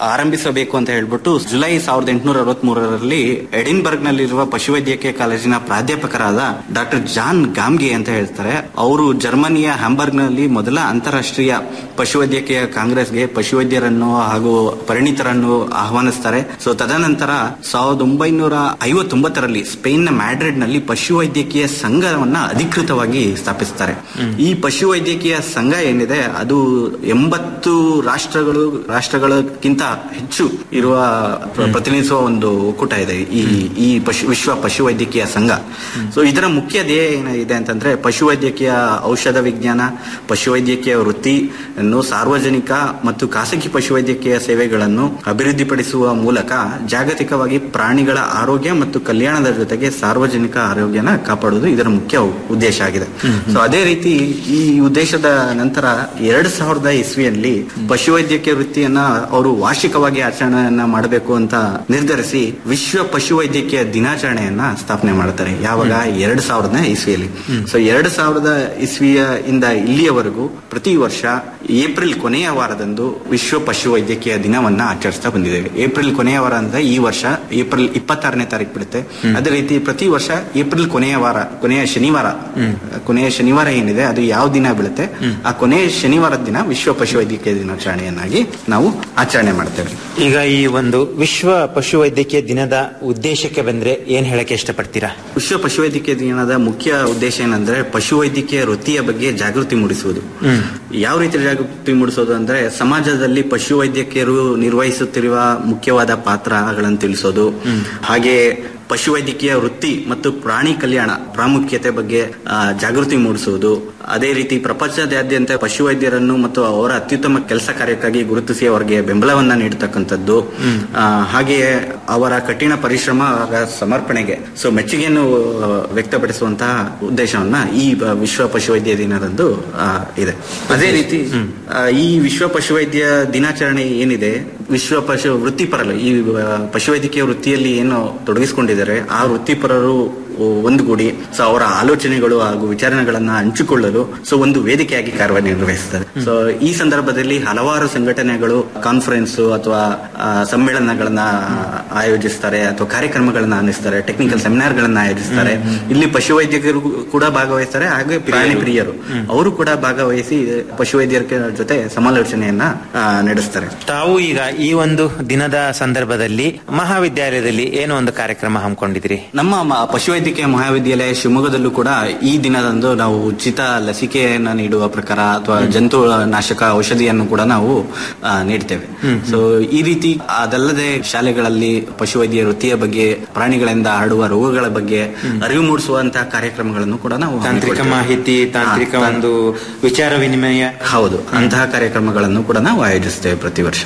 ಆರಂಭಿಸಬೇಕು ಅಂತ ಹೇಳ್ಬಿಟ್ಟು ಜುಲೈ ಸಾವಿರದ ಎಂಟುನೂರ ಅರವತ್ತ್ ಮೂರರಲ್ಲಿ ಎಡಿನ್ಬರ್ಗ್ ನಲ್ಲಿರುವ ಪಶುವೈದ್ಯಕೀಯ ಕಾಲೇಜಿನ ಪ್ರಾಧ್ಯಾಪಕರಾದ ಡಾಕ್ಟರ್ ಜಾನ್ ಗಾಮ್ಗೆ ಅಂತ ಹೇಳ್ತಾರೆ ಅವರು ಜರ್ಮನಿಯ ಹ್ಯಾಂಬರ್ಗ್ ನಲ್ಲಿ ಮೊದಲ ಅಂತಾರಾಷ್ಟ್ರೀಯ ಪಶುವೈದ್ಯಕೀಯ ಕಾಂಗ್ರೆಸ್ಗೆ ಪಶುವೈದ್ಯರನ್ನು ಹಾಗೂ ಪರಿಣಿತರನ್ನು ಆಹ್ವಾನಿಸ್ತಾರೆ ಸೊ ತದನಂತರ ಸಾವಿರದ ಒಂಬೈನೂರ ಐವತ್ತೊಂಬತ್ತರಲ್ಲಿ ಸ್ಪೇನ್ ನ ಮ್ಯಾಡ್ರಿಡ್ ನಲ್ಲಿ ಪಶುವೈದ್ಯಕೀಯ ಸಂಘವನ್ನ ಅಧಿಕೃತವಾಗಿ ಸ್ಥಾಪಿಸ್ತಾರೆ ಈ ಪಶುವೈದ್ಯಕೀಯ ಸಂಘ ಏನಿದೆ ಅದು ಎಂಬತ್ತು ರಾಷ್ಟ್ರಗಳು ರಾಷ್ಟ್ರಗಳಕ್ಕಿಂತ ಹೆಚ್ಚು ಇರುವ ಪ್ರ- ಪ್ರತಿನಿಧಿಸುವ ಒಂದು ಒಕ್ಕೂಟ ಇದೆ ಈ ಈ ಪಶು ವಿಶ್ವ ಪಶುವೈದ್ಯಕೀಯ ಸಂಘ ಸೊ ಇದರ ಮುಖ್ಯ ಧ್ಯೇಯ ಏನಿದೆ ಅಂತಂದ್ರೆ ಪಶುವೈದ್ಯಕೀಯ ಔಷಧ ವಿಜ್ಞಾನ ಪಶುವೈದ್ಯಕೀಯ ವೃತ್ತಿಯನ್ನು ಸಾರ್ವಜನಿಕ ಮತ್ತು ಖಾಸಗಿ ಪಶುವೈದ್ಯಕೀಯ ಸೇವೆಗಳನ್ನು ಅಭಿವೃದ್ಧಿಪಡಿಸುವ ಮೂಲಕ ಜಾಗತಿಕವಾಗಿ ಪ್ರಾಣಿಗಳ ಆರೋಗ್ಯ ಮತ್ತು ಕಲ್ಯಾಣದ ಜೊತೆಗೆ ಸಾರ್ವಜನಿಕ ಆರೋಗ್ಯನ ಕಾಪಾಡುವುದು ಇದರ ಮುಖ್ಯ ಉ- ಉದ್ದೇಶ ಆಗಿದೆ ಸೊ ಅದೇ ರೀತಿ ಈ ಉದ್ದೇಶದ ನಂತರ ಎರಡ್ ಸಾವಿರದ ಇಸ್ವಿಯಲ್ಲಿ ಪಶುವೈದ್ಯಕೀಯ ವೃತ್ತಿಯನ್ನ ಅವರು ವಾರ್ಷಿಕವಾಗಿ ಆಚರಣೆಯನ್ನ ಮಾಡಬೇಕು ಅಂತ ನಿರ್ಧರಿಸಿ ವಿಶ್ವ ಪಶುವೈದ್ಯಕೀಯ ದಿನಾಚರಣೆಯನ್ನ ಸ್ಥಾಪನೆ ಮಾಡ್ತಾರೆ ಯಾವಾಗ ಎರಡ್ ಸಾವಿರದ ಇಸ್ವಿಯಲ್ಲಿ ಸೊ ಎರಡ್ ಸಾವಿರದ ಇಸ್ವಿಯ ಇಂದ ಇಲ್ಲಿಯವರೆಗೂ ಪ್ರತಿ ವರ್ಷ ಏಪ್ರಿಲ್ ಕೊನೆಯ ವಾರದಂದು ವಿಶ್ವ ಪಶುವೈದ್ಯಕೀಯ ದಿನವನ್ನ ಆಚರಿಸ್ತಾ ಬಂದಿದ್ದೇವೆ ಏಪ್ರಿಲ್ ಕೊನೆಯ ವಾರ ಅಂದ್ರೆ ಈ ವರ್ಷ ಏಪ್ರಿಲ್ ಇಪ್ಪತ್ತಾರನೇ ತಾರೀಕು ಬಿಡುತ್ತೆ ಅದೇ ರೀತಿ ಪ್ರತಿ ವರ್ಷ ಏಪ್ರಿಲ್ ಕೊನೆಯ ವಾರ ಕೊನೆಯ ಶನಿವಾರ ಕೊನೆಯ ಶನಿವಾರ ಏನಿದೆ ಅದು ಯಾವ ದಿನ ಬೀಳುತ್ತೆ ಆ ಕೊನೆಯ ಶನಿವಾರದ ದಿನ ವಿಶ್ವ ಪಶುವೈದ್ಯಕೀಯ ದಿನಾಚರಣೆಯನ್ನಾಗಿ ನಾವು ಆಚರಣೆ ಮಾಡ್ತೇವೆ
ಈಗ ಈ ಒಂದು ವಿಶ್ವ ಪಶುವೈದ್ಯಕೀಯ ದಿನದ ಉದ್ದೇಶಕ್ಕೆ ಬಂದ್ರೆ ಏನ್ ಹೇಳಕ್ಕೆ ಇಷ್ಟಪಡ್ತೀರಾ
ವಿಶ್ವ ಪಶುವೈದ್ಯಕೀಯ ದಿನದ ಮುಖ್ಯ ಉದ್ದೇಶ ಏನಂದ್ರೆ ಪಶುವೈದ್ಯಕೀಯ ವೃತ್ತಿಯ ಬಗ್ಗೆ ಜಾಗೃತಿ ಮೂಡಿಸುವುದು ಯಾವ ರೀತಿ ಜಾಗೃತಿ ಮೂಡಿಸೋದು ಅಂದ್ರೆ ಸಮಾಜದಲ್ಲಿ ಪಶುವೈದ್ಯಕೀಯರು ನಿರ್ವಹಿಸುತ್ತಿರುವ ಮುಖ್ಯವಾದ ಪಾತ್ರಗಳನ್ನು ತಿಳಿಸೋದು ಹಾಗೆ ಪಶುವೈದ್ಯಕೀಯ ವೃತ್ತಿ ಮತ್ತು ಪ್ರಾಣಿ ಕಲ್ಯಾಣ ಪ್ರಾಮುಖ್ಯತೆ ಬಗ್ಗೆ ಆ, ಜಾಗೃತಿ ಮೂಡಿಸುವುದು ಅದೇ ರೀತಿ ಪ್ರಪಂಚದಾದ್ಯಂತ ಪಶುವೈದ್ಯರನ್ನು ಮತ್ತು ಅವರ ಅತ್ಯುತ್ತಮ ಕೆಲಸ ಕಾರ್ಯಕ್ಕಾಗಿ ಗುರುತಿಸಿ ಅವರಿಗೆ ಬೆಂಬಲವನ್ನ ನೀಡತಕ್ಕಂಥದ್ದು ಆ, ಹಾಗೆಯೇ ಅವರ ಕಠಿಣ ಪರಿಶ್ರಮ ಅವರ ಸಮರ್ಪಣೆಗೆ ಸೊ ಮೆಚ್ಚುಗೆಯನ್ನು ಆ, ವ್ಯಕ್ತಪಡಿಸುವಂತಹ ಉದ್ದೇಶವನ್ನ ಈ ಬ- ವಿಶ್ವ ಪಶುವೈದ್ಯ ದಿನದಂದು ಆ, ಇದೆ ಅದೇ ರೀತಿ ಆ, ಈ ವಿಶ್ವ ಪಶುವೈದ್ಯ ದಿನಾಚರಣೆ ಏನಿದೆ ವಿಶ್ವ ಪಶು ವೃತ್ತಿಪರರು ಈ ಆ, ಪಶುವೈದ್ಯಕೀಯ ವೃತ್ತಿಯಲ್ಲಿ ಏನು ತೊಡಗಿಸಿಕೊಂಡಿದ್ದಾರೆ ಆ ವೃತ್ತಿಪರರು ಒಂದುಗೂಡಿ ಸೊ ಅವರ ಆಲೋಚನೆಗಳು ಹಾಗೂ ವಿಚಾರಣೆಗಳನ್ನ ಹಂಚಿಕೊಳ್ಳಲು ಸೊ ಒಂದು ವೇದಿಕೆಯಾಗಿ ಕಾರ್ಯನಿರ್ವಹಿಸುತ್ತದೆ ಸೊ ಈ ಸಂದರ್ಭದಲ್ಲಿ ಹಲವಾರು ಸಂಘಟನೆಗಳು ಕಾನ್ಫರೆನ್ಸ್ ಅಥವಾ ಆ, ಸಮ್ಮೇಳನಗಳನ್ನ ಆಯೋಜಿಸ್ತಾರೆ ಅಥವಾ ಕಾರ್ಯಕ್ರಮಗಳನ್ನ ಆಯೋಜಿಸ್ತಾರೆ ಟೆಕ್ನಿಕಲ್ ಸೆಮಿನಾರ್ ಗಳನ್ನ ಆಯೋಜಿಸ್ತಾರೆ ಇಲ್ಲಿ ಪಶುವೈದ್ಯಕರು ಕೂಡ ಭಾಗವಹಿಸ್ತಾರೆ ಹಾಗೆ ಪ್ರಾಣಿ ಪ್ರಿಯರು ಅವರು ಕೂಡ ಭಾಗವಹಿಸಿ ಪಶುವೈದ್ಯರ ಜೊತೆ ಸಮಾಲೋಚನೆಯನ್ನ ಆ, ನಡೆಸ್ತಾರೆ
ತಾವು ಈಗ ಈ ಒಂದು ದಿನದ ಸಂದರ್ಭದಲ್ಲಿ ಮಹಾವಿದ್ಯಾಲಯದಲ್ಲಿ ಏನೋ ಒಂದು ಕಾರ್ಯಕ್ರಮ ಹಮ್ಮಿಕೊಂಡಿದ್ರಿ
ನಮ್ಮ ಮ- ಪಶುವೈದ್ಯಕೀಯ ಮಹಾವಿದ್ಯಾಲಯ ಶಿವಮೊಗ್ಗದಲ್ಲೂ ಕೂಡ ಈ ದಿನದಂದು ನಾವು ಉಚಿತ ಲಸಿಕೆಯನ್ನ ನೀಡುವ ಪ್ರಕಾರ ಅಥವಾ ಜಂತು ನಾಶಕ ಔಷಧಿಯನ್ನು ಕೂಡ ನಾವು ಆ, ನೀಡ್ತೇವೆ ಸೊ ಈ ರೀತಿ ಅದಲ್ಲದೆ ಶಾಲೆಗಳಲ್ಲಿ ಪಶುವೈದ್ಯ ವೃತ್ತಿಯ ಬಗ್ಗೆ ಪ್ರಾಣಿಗಳಿಂದ ಹರಡುವ ರೋಗಗಳ ಬಗ್ಗೆ ಅರಿವು ಮೂಡಿಸುವಂತಹ ಕಾರ್ಯಕ್ರಮಗಳನ್ನು ಕೂಡ ನಾವು
ತಾಂತ್ರಿಕ
ಹಮ್ಮಿಕೊಳ್ತೇವೆ.
ಮಾಹಿತಿ ತಾಂತ್ರಿಕ
ಹಾ,
ಒಂದು ವಿಚಾರ ವಿನಿಮಯ
ಹೌದು ಅಂತಹ ಕಾರ್ಯಕ್ರಮಗಳನ್ನು ಕೂಡ ನಾವು ಆಯೋಜಿಸ್ತೇವೆ ಪ್ರತಿ ವರ್ಷ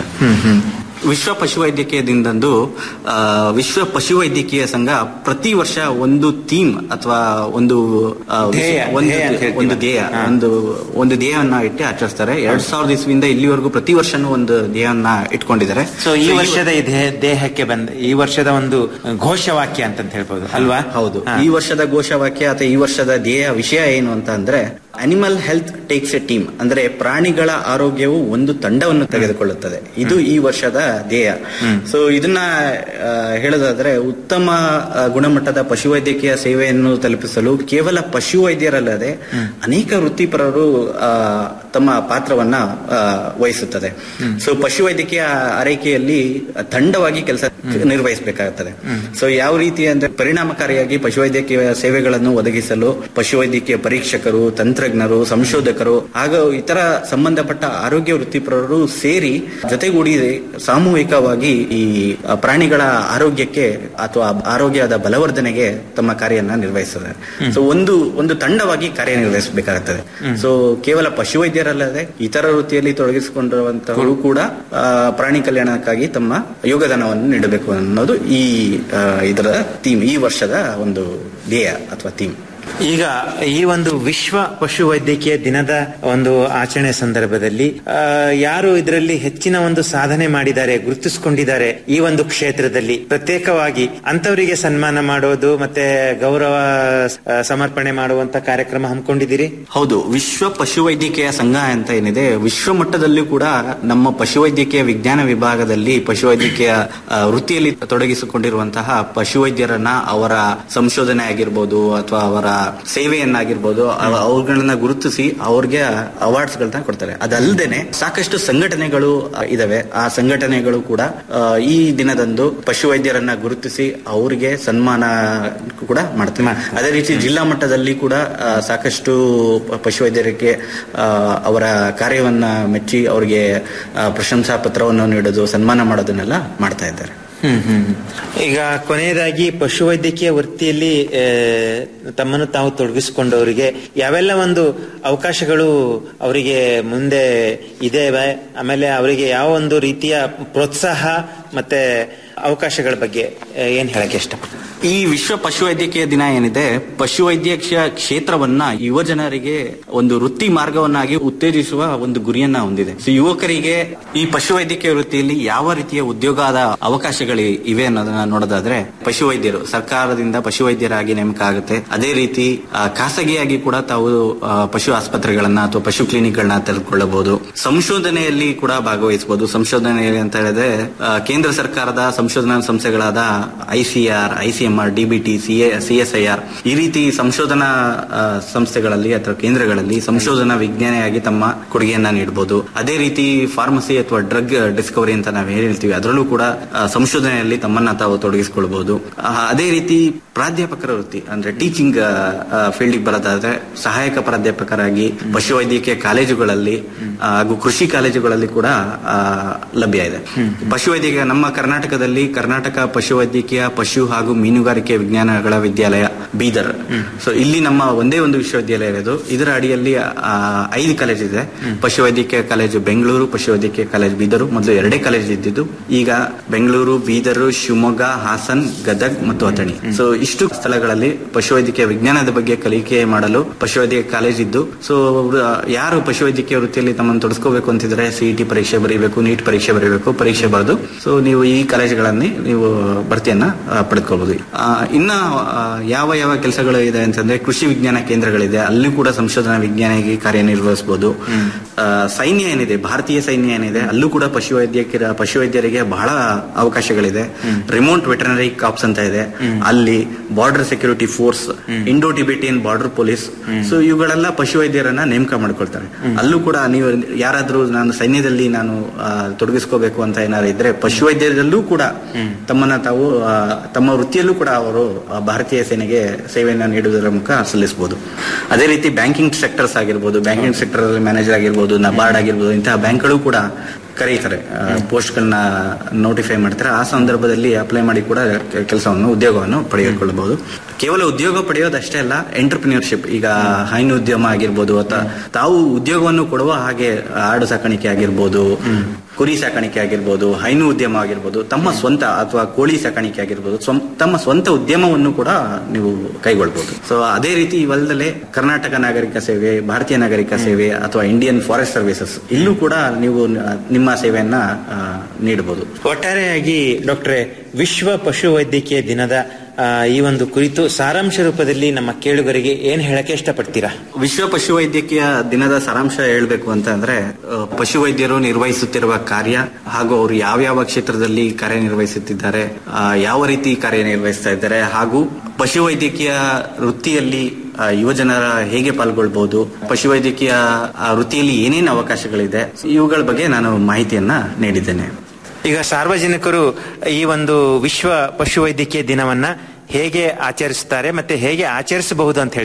ವಿಶ್ವ ಪಶುವೈದ್ಯಕೀಯ ದಿನದಂದು ಆ, ವಿಶ್ವ ಪಶುವೈದ್ಯಕೀಯ ಸಂಘ ಪ್ರತಿ ವರ್ಷ ಒಂದು ಥೀಮ್ ಅಥವಾ ಒಂದು ಆ, ವಿಷ-
ಧ್ಯೇಯ,
ಒಂದು
ಧ್ಯೇಯ ಅಂತ ಹೇಳ್ತೀವಿ.
ಒಂದು ಧ್ಯೇಯ
ಹಾ.
ಒಂದು ಒಂದು ಧ್ಯೇಯವನ್ನ ಇಟ್ಟು ಆಚರಿಸ್ತಾರೆ ಎರಡ್ ಸಾವಿರದ ಇಸ್ವಿಯಿಂದ ಇಲ್ಲಿವರೆಗೂ ಪ್ರತಿ ವರ್ಷನೂ ಒಂದು ಧ್ಯೇಯವನ್ನ ಇಟ್ಕೊಂಡಿದ್ದಾರೆ
ಸೊ ಈ ವರ್ಷದ ಈ ದೇಹ- ದೇಹಕ್ಕೆ ಬಂದ ಈ ವರ್ಷದ ಒಂದು ಘೋಷವಾಕ್ಯ ಅಂತಂತ ಹೇಳ್ಬೋದು ಅಲ್ವಾ
ಹೌದು
ಹಾ.
ಈ ವರ್ಷದ ಘೋಷವಾಕ್ಯ ಅಥವಾ ಈ ವರ್ಷದ ಧ್ಯೇಯ ವಿಷಯ ಏನು ಅಂತ ಅಂದ್ರೆ animal health takes a team ಅಂದ್ರೆ ಪ್ರಾಣಿಗಳ ಆರೋಗ್ಯವು ಒಂದು ತಂಡವನ್ನು ತೆಗೆದುಕೊಳ್ಳುತ್ತದೆ ಇದು ಈ ವರ್ಷದ ಧ್ಯೇಯ ಸೊ ಇದನ್ನ ಆ, ಹೇಳೋದಾದ್ರೆ ಉತ್ತಮ ಆ, ಗುಣಮಟ್ಟದ ಪಶುವೈದ್ಯಕೀಯ ಸೇವೆಯನ್ನು ತಲುಪಿಸಲು ಕೇವಲ ಪಶುವೈದ್ಯರಲ್ಲದೆ ಅನೇಕ ವೃತ್ತಿಪರರು ಆ, ತಮ್ಮ ಪಾತ್ರವನ್ನ ಆ, ವಹಿಸುತ್ತದೆ ಸೊ ಪಶುವೈದ್ಯಕೀಯ ಆರೈಕೆಯಲ್ಲಿ ತಂಡವಾಗಿ ಕೆಲಸ ನಿರ್ವಹಿಸಬೇಕಾಗುತ್ತದೆ ಸೊ ಯಾವ ರೀತಿ ಅಂದ್ರೆ ಪರಿಣಾಮಕಾರಿಯಾಗಿ ಪಶುವೈದ್ಯಕೀಯ ಸೇವೆಗಳನ್ನು ಒದಗಿಸಲು ಪಶುವೈದ್ಯಕೀಯ ಪರೀಕ್ಷಕರು ತಂತ್ರಜ್ಞರು ಸಂಶೋಧಕರು ಹಾಗೂ ಇತರ ಸಂಬಂಧಪಟ್ಟ ಆರೋಗ್ಯ ವೃತ್ತಿಪರರು ಸೇರಿ ಜೊತೆಗೂಡಿ ಸಾಮೂಹಿಕವಾಗಿ ಈ ಪ್ರಾಣಿಗಳ ಆರೋಗ್ಯಕ್ಕೆ ಅಥವಾ ಆರೋಗ್ಯದ ಬಲವರ್ಧನೆಗೆ ತಮ್ಮ ಕಾರ್ಯನ ನಿರ್ವಹಿಸುತ್ತಾರೆ ಸೊ ಒಂದು ಒಂದು ತಂಡವಾಗಿ ಕಾರ್ಯನಿರ್ವಹಿಸಬೇಕಾಗುತ್ತದೆ ಸೊ ಕೇವಲ ಪಶುವೈದ್ಯರಲ್ಲದೆ ಇತರ ವೃತ್ತಿಯಲ್ಲಿ ತೊಡಗಿಸಿಕೊಂಡಿರುವಂತವರು ಕೂಡ ಆ, ಪ್ರಾಣಿ ಕಲ್ಯಾಣಕ್ಕಾಗಿ ತಮ್ಮ ಯೋಗದಾನವನ್ನು ನೀಡಬೇಕು ಅನ್ನೋದು ಈ ಆ, ಇದರ ಥೀಮ್ ಈ ವರ್ಷದ ಒಂದು ಧ್ಯೇಯ ಅಥವಾ ಥೀಮ್
ಈಗ ಈ ಒಂದು ವಿಶ್ವ ಪಶುವೈದ್ಯಕೀಯ ದಿನದ ಒಂದು ಆಚರಣೆ ಸಂದರ್ಭದಲ್ಲಿ ಆ, ಯಾರು ಇದರಲ್ಲಿ ಹೆಚ್ಚಿನ ಒಂದು ಸಾಧನೆ ಮಾಡಿದ್ದಾರೆ ಗುರುತಿಸಿಕೊಂಡಿದ್ದಾರೆ ಈ ಒಂದು ಕ್ಷೇತ್ರದಲ್ಲಿ ಪ್ರತ್ಯೇಕವಾಗಿ ಅಂತವರಿಗೆ ಸನ್ಮಾನ ಮಾಡೋದು ಮತ್ತೆ ಗೌರವ ಆ, ಸಮರ್ಪಣೆ ಮಾಡುವಂತ ಕಾರ್ಯಕ್ರಮ ಹಮ್ಮಿಕೊಂಡಿದ್ದೀರಿ
ಹೌದು ವಿಶ್ವ ಪಶುವೈದ್ಯಕೀಯ ಸಂಘ ಅಂತ ಏನಿದೆ ವಿಶ್ವ ಮಟ್ಟದಲ್ಲೂ ಕೂಡ ನಮ್ಮ ಪಶುವೈದ್ಯಕೀಯ ವಿಜ್ಞಾನ ವಿಭಾಗದಲ್ಲಿ ಪಶುವೈದ್ಯಕೀಯ ಆ, ವೃತ್ತಿಯಲ್ಲಿ ತೊಡಗಿಸಿಕೊಂಡಿರುವಂತಹ ಪಶುವೈದ್ಯರನ್ನ ಅವರ ಸಂಶೋಧನೆ ಆಗಿರ್ಬೋದು ಅಥವಾ ಅವರ ಸೇವೆಯನ್ನಾಗಿರ್ಬೋದು ಅವ- ಅವುಗಳನ್ನ ಗುರುತಿಸಿ ಅವ್ರಿಗೆ ಅವಾರ್ಡ್ಸ್ ಗಳನ್ನ ಕೊಡ್ತಾರೆ ಅದಲ್ಲದೆ ಸಾಕಷ್ಟು ಸಂಘಟನೆಗಳು ಆ, ಇದಾವೆ ಆ ಸಂಘಟನೆಗಳು ಕೂಡ ಆ, ಈ ದಿನದಂದು ಪಶುವೈದ್ಯರನ್ನ ಗುರುತಿಸಿ ಅವರಿಗೆ ಸನ್ಮಾನ ಕೂಡ ಮಾಡ್ತಾರೆ ಅದೇ ರೀತಿ ಜಿಲ್ಲಾ ಮಟ್ಟದಲ್ಲಿ ಕೂಡ ಆ, ಸಾಕಷ್ಟು ಪ- ಪಶುವೈದ್ಯರಿಗೆ ಆ, ಅವರ ಕಾರ್ಯವನ್ನ ಮೆಚ್ಚಿ ಅವರಿಗೆ ಆ, ಪ್ರಶಂಸಾ ಪತ್ರವನ್ನು ನೀಡೋದು ಸನ್ಮಾನ ಮಾಡೋದನ್ನೆಲ್ಲ ಮಾಡ್ತಾ ಇದ್ದಾರೆ
ಹ್ಮ್ ಹ್ಮ್ ಹ್ಮ್. ಈಗ ಕೊನೆಯದಾಗಿ ಪಶುವೈದ್ಯಕೀಯ ವೃತ್ತಿಯಲ್ಲಿ ಆ, ತಮ್ಮನ್ನು ತಾವು ತೊಡಗಿಸಿಕೊಂಡವರಿಗೆ ಯಾವೆಲ್ಲ ಒಂದು ಅವಕಾಶಗಳು ಅವರಿಗೆ ಮುಂದೆ ಇದೇವೆ ಆಮೇಲೆ ಅವರಿಗೆ ಯಾವ ಒಂದು ರೀತಿಯ ಪ್ರೋತ್ಸಾಹ ಮತ್ತೆ ಅವಕಾಶಗಳ ಬಗ್ಗೆ ಆ, ಏನ್ ಹೇಳಕ್ಕೆ ಇಷ್ಟಪಡ್ತೀನಿ
ಈ ವಿಶ್ವ ಪಶುವೈದ್ಯಕೀಯ ದಿನ ಏನಿದೆ ಪಶುವೈದ್ಯಕೀಯ ಕ್ಷೇತ್ರವನ್ನ ಯುವ ಜನರಿಗೆ ಒಂದು ವೃತ್ತಿ ಮಾರ್ಗವನ್ನಾಗಿ ಉತ್ತೇಜಿಸುವ ಒಂದು ಗುರಿಯನ್ನ ಹೊಂದಿದೆ ಸೊ ಯುವಕರಿಗೆ ಈ ಪಶುವೈದ್ಯಕೀಯ ವೃತ್ತಿಯಲ್ಲಿ ಯಾವ ರೀತಿಯ ಉದ್ಯೋಗದ ಅವಕಾಶಗಳು ಇವೆ ಅನ್ನೋದನ್ನ ನೋಡೋದಾದ್ರೆ ಪಶುವೈದ್ಯರು ಸರ್ಕಾರದಿಂದ ಪಶುವೈದ್ಯರಾಗಿ ನೇಮಕ ಆಗುತ್ತೆ ಅದೇ ರೀತಿ ಆ, ಖಾಸಗಿಯಾಗಿ ಕೂಡ ತಾವು ಆ, ಪಶು ಆಸ್ಪತ್ರೆಗಳನ್ನ ಅಥವಾ ಪಶು ಕ್ಲಿನಿಕ್ಗಳನ್ನ ತೆಗೆದುಕೊಳ್ಳಬಹುದು ಸಂಶೋಧನೆಯಲ್ಲಿ ಕೂಡ ಭಾಗವಹಿಸಬಹುದು ಸಂಶೋಧನೆಯಲ್ಲಿ ಅಂತ ಹೇಳಿದ್ರೆ ಆ, ಕೇಂದ್ರ ಸರ್ಕಾರದ ಸಂಶೋಧನಾ ಸಂಸ್ಥೆಗಳಾದ ಐಸಿಆರ್ ಐಸಿಎಂಆರ್ ಡಿಬಿಟಿ ಸಿಎಸ್ಐಆರ್ ಈ ರೀತಿ ಸಂಶೋಧನಾ ಆ, ಸಂಸ್ಥೆಗಳಲ್ಲಿ ಅಥವಾ ಕೇಂದ್ರಗಳಲ್ಲಿ ಸಂಶೋಧನಾ ವಿಜ್ಞಾನಿಯಾಗಿ ತಮ್ಮ ಕೊಡುಗೆಯನ್ನ ನೀಡಬಹುದು ಅದೇ ರೀತಿ ಫಾರ್ಮಸಿ ಅಥವಾ ಡ್ರಗ್ ಡಿಸ್ಕವರಿ ಅಂತ ನಾವು ಏನ್ ಹೇಳ್ತೀವಿ ಅದರಲ್ಲೂ ಕೂಡ ಆ, ಸಂಶೋಧನೆಯಲ್ಲಿ ತಮ್ಮನ್ನ ತಾವು ತೊಡಗಿಸಿಕೊಳ್ಬಹುದು ಆ, ಅದೇ ರೀತಿ ಪ್ರಾಧ್ಯಾಪಕರ ವೃತ್ತಿ ಅಂದ್ರೆ ಟೀಚಿಂಗ್ ಫೀಲ್ಡ್ ಬರೋದಾದ್ರೆ ಸಹಾಯಕ ಪ್ರಾಧ್ಯಾಪಕರಾಗಿ ಪಶುವೈದ್ಯಕೀಯ ಕಾಲೇಜುಗಳಲ್ಲಿ ಆ, ಹಾಗೂ ಕೃಷಿ ಕಾಲೇಜುಗಳಲ್ಲಿ ಕೂಡ ಆ, ಲಭ್ಯ ಇದೆ ಪಶುವೈದ್ಯಕೀಯ ನಮ್ಮ ಕರ್ನಾಟಕದಲ್ಲಿ ಕರ್ನಾಟಕ ಪಶುವೈದ್ಯಕೀಯ ಪಶು ಹಾಗೂ ಮೀನುಗಾರಿಕೆ ವಿಜ್ಞಾನಗಳ ವಿದ್ಯಾಲಯ ಬೀದರ್ ಸೊ ಇಲ್ಲಿ ನಮ್ಮ ಒಂದೇ ಒಂದು ವಿಶ್ವವಿದ್ಯಾಲಯ ಇರೋದು ಇದರ ಅಡಿಯಲ್ಲಿ ಆ, ಐದು ಕಾಲೇಜ್ ಇದೆ ಪಶುವೈದ್ಯಕೀಯ ಕಾಲೇಜು ಬೆಂಗಳೂರು ಪಶುವೈದ್ಯಕೀಯ ಕಾಲೇಜು ಬೀದರು ಮೊದಲು ಎರಡೇ ಕಾಲೇಜ್ ಇದ್ದಿದ್ದು ಈಗ ಬೆಂಗಳೂರು ಬೀದರು ಶಿವಮೊಗ್ಗ ಹಾಸನ್ ಗದಗ್ ಮತ್ತು ಅಥಣಿ ಸೊ ಇಷ್ಟು ಸ್ಥಳಗಳಲ್ಲಿ ಪಶುವೈದ್ಯಕೀಯ ವಿಜ್ಞಾನದ ಬಗ್ಗೆ ಕಲಿಕೆ ಮಾಡಲು ಪಶುವೈದ್ಯಕೀಯ ಕಾಲೇಜ್ ಇದ್ದು ಸೊ ಯಾರು ಪಶುವೈದ್ಯಕೀಯ ವೃತ್ತಿಯಲ್ಲಿ ತಮ್ಮನ್ನು ತೊಡಸ್ಕೋಬೇಕು ಅಂತಿದ್ರೆ ಸಿಇಟಿ ಪರೀಕ್ಷೆ ಬರೀಬೇಕು ನೀಟ್ ಪರೀಕ್ಷೆ ಬರೀಬೇಕು ಪರೀಕ್ಷೆ ಬರೆದು ಸೊ ನೀವು ಈ ಕಾಲೇಜುಗಳಲ್ಲಿ ನೀವು ಭರ್ತಿಯನ್ನ ಆ, ಪಡೆದುಕೊಳ್ಬಹುದು ಆ, ಇನ್ನ ಆ, ಯಾವ ಯಾವ ಕೆಲಸಗಳು ಇದೆ ಅಂತಂದ್ರೆ ಕೃಷಿ ವಿಜ್ಞಾನ ಕೇಂದ್ರಗಳಿದೆ ಅಲ್ಲಿ ಕೂಡ ಸಂಶೋಧನಾ ವಿಜ್ಞಾನಿಯಾಗಿ ಕಾರ್ಯನಿರ್ವಹಿಸಬಹುದು ಆ, ಸೈನ್ಯ ಏನಿದೆ ಭಾರತೀಯ ಸೈನ್ಯ ಏನಿದೆ ಅಲ್ಲೂ ಕೂಡ ಪಶುವೈದ್ಯಕರ ಪಶುವೈದ್ಯರಿಗೆ ಬಹಳ ಅವಕಾಶಗಳಿದೆ ರಿಮೋಟ್ ವೆಟರ್ನರಿ ಕಾಪ್ಸ್ ಅಂತ ಇದೆ ಅಲ್ಲಿ border security force Indo Tibetan border police so ಇವುಗಳೆಲ್ಲ ಪಶುವೈದ್ಯರನ್ನ ನೇಮಕ ಮಾಡ್ಕೊಳ್ತಾರೆ ಅಲ್ಲೂ ಕೂಡ ನೀವು ಯಾರಾದ್ರೂ ನಾನು ಸೈನ್ಯದಲ್ಲಿ ನಾನು ಆ, ತೊಡಗಿಸ್ಕೋಬೇಕು ಅಂತ ಏನಾದ್ರು ಇದ್ರೆ ಪಶುವೈದ್ಯರಲ್ಲೂ ಕೂಡ ತಮ್ಮನ್ನ ತಾವು ಆ, ತಮ್ಮ ವೃತ್ತಿಯಲ್ಲೂ ಕೂಡ ಅವರು ಆ, ಭಾರತೀಯ ಸೇನೆಗೆ ಸೇವೆಯನ್ನ ನೀಡುವುದರ ಮುಖ ಸಲ್ಲಿಸಬಹುದು ಅದೇ ರೀತಿ ಬ್ಯಾಂಕಿಂಗ್ ಸೆಕ್ಟರ್ಸ್ ಆಗಿರ್ಬೋದು ಬ್ಯಾಂಕಿಂಗ್ ಸೆಕ್ಟರ್ ಮ್ಯಾನೇಜರ್ ಆಗಿರ್ಬೋದು ನಬಾರ್ಡ್ ಆಗಿರ್ಬೋದು ಇಂತಹ ಬ್ಯಾಂಕ್ಗಳು ಕೂಡ ಕರೀತಾರೆ ಪೋಸ್ಟ್ಗಳನ್ನ ನೋಟಿಫೈ ಮಾಡ್ತಾರೆ ಆ ಸಂದರ್ಭದಲ್ಲಿ ಅಪ್ಲೈ ಮಾಡಿ ಕೂಡ ಕೆಲಸವನ್ನು ಉದ್ಯೋಗವನ್ನು ಪಡೆದುಕೊಳ್ಳಬಹುದು ಕೇವಲ ಉದ್ಯೋಗ ಪಡೆಯೋದಷ್ಟೇ ಅಲ್ಲ ಎಂಟರ್ಪ್ರಿನಿಯರ್ಶಿಪ್ ಈಗ ಹೈನು ಉದ್ಯಮ ಆಗಿರ್ಬೋದು ಅಥವಾ ತಾವು ಉದ್ಯೋಗವನ್ನು ಕೊಡುವ ಹಾಗೆ ಆಡು ಸಾಕಾಣಿಕೆ ಆಗಿರ್ಬೋದು ಕುರಿ ಸಾಕಾಣಿಕೆ ಆಗಿರ್ಬೋದು ಹೈನು ಉದ್ಯಮ ಆಗಿರ್ಬೋದು ತಮ್ಮ ಸ್ವಂತ ಅಥವಾ ಕೋಳಿ ಸಾಕಾಣಿಕೆ ಆಗಿರ್ಬೋದು ಸ್వం- ತಮ್ಮ ಸ್ವಂತ ಉದ್ಯಮವನ್ನು ಕೂಡ ನೀವು ಕೈಗೊಳ್ಬಹುದು ಸೊ ಅದೇ ರೀತಿ ಇವಲ್ಲದೆ ಕರ್ನಾಟಕ ನಾಗರಿಕ ಸೇವೆ ಭಾರತೀಯ ನಾಗರಿಕ ಸೇವೆ ಅಥವಾ ಇಂಡಿಯನ್ ಫಾರೆಸ್ಟ್ ಸರ್ವಿಸಸ್ ಇಲ್ಲೂ ಕೂಡ ನೀವು ನ- ನಿಮ್ಮ ಸೇವೆಯನ್ನ ಆ, ನೀಡಬಹುದು
ಒಟ್ಟಾರೆಯಾಗಿ ಡಾಕ್ಟ್ರೆ ವಿಶ್ವ ಪಶುವೈದ್ಯಕೀಯ ದಿನದ ಆ, ಈ ಒಂದು ಕುರಿತು ಸಾರಾಂಶ ರೂಪದಲ್ಲಿ ನಮ್ಮ ಕೇಳುಗರಿಗೆ ಏನ್ ಹೇಳಕ್ಕೆ ಇಷ್ಟಪಡ್ತೀರಾ
ವಿಶ್ವ ಪಶುವೈದ್ಯಕೀಯ ದಿನದ ಸಾರಾಂಶ ಹೇಳ್ಬೇಕು ಅಂತ ಅಂದ್ರೆ ಆ, ಪಶುವೈದ್ಯರು ನಿರ್ವಹಿಸುತ್ತಿರುವ ಕಾರ್ಯ ಹಾಗೂ ಅವರು ಯಾವ್ಯಾವ ಕ್ಷೇತ್ರದಲ್ಲಿ ಕಾರ್ಯನಿರ್ವಹಿಸುತ್ತಿದ್ದಾರೆ ಆ, ಯಾವ ರೀತಿ ಕಾರ್ಯನಿರ್ವಹಿಸ್ತಾ ಇದ್ದಾರೆ ಹಾಗೂ ಪಶುವೈದ್ಯಕೀಯ ವೃತ್ತಿಯಲ್ಲಿ ಆ, ಯುವಜನರ ಹೇಗೆ ಪಾಲ್ಗೊಳ್ಬಹುದು ಪಶುವೈದ್ಯಕೀಯ ಆ, ವೃತ್ತಿಯಲ್ಲಿ ಏನೇನು ಅವಕಾಶಗಳಿದೆ ಇವುಗಳ ಬಗ್ಗೆ ನಾನು ಮಾಹಿತಿಯನ್ನ ನೀಡಿದ್ದೇನೆ
ಈಗ ಸಾರ್ವಜನಿಕರು ಈ ಒಂದು ವಿಶ್ವ ಪಶುವೈದ್ಯಕೀಯ ದಿನವನ್ನ ಹೇಗೆ ಆಚರಿಸುತ್ತಾರೆ ಮತ್ತೆ ಹೇಗೆ ಆಚರಿಸಬಹುದು ಅಂತ ಹೇಳ್ತೀರಾ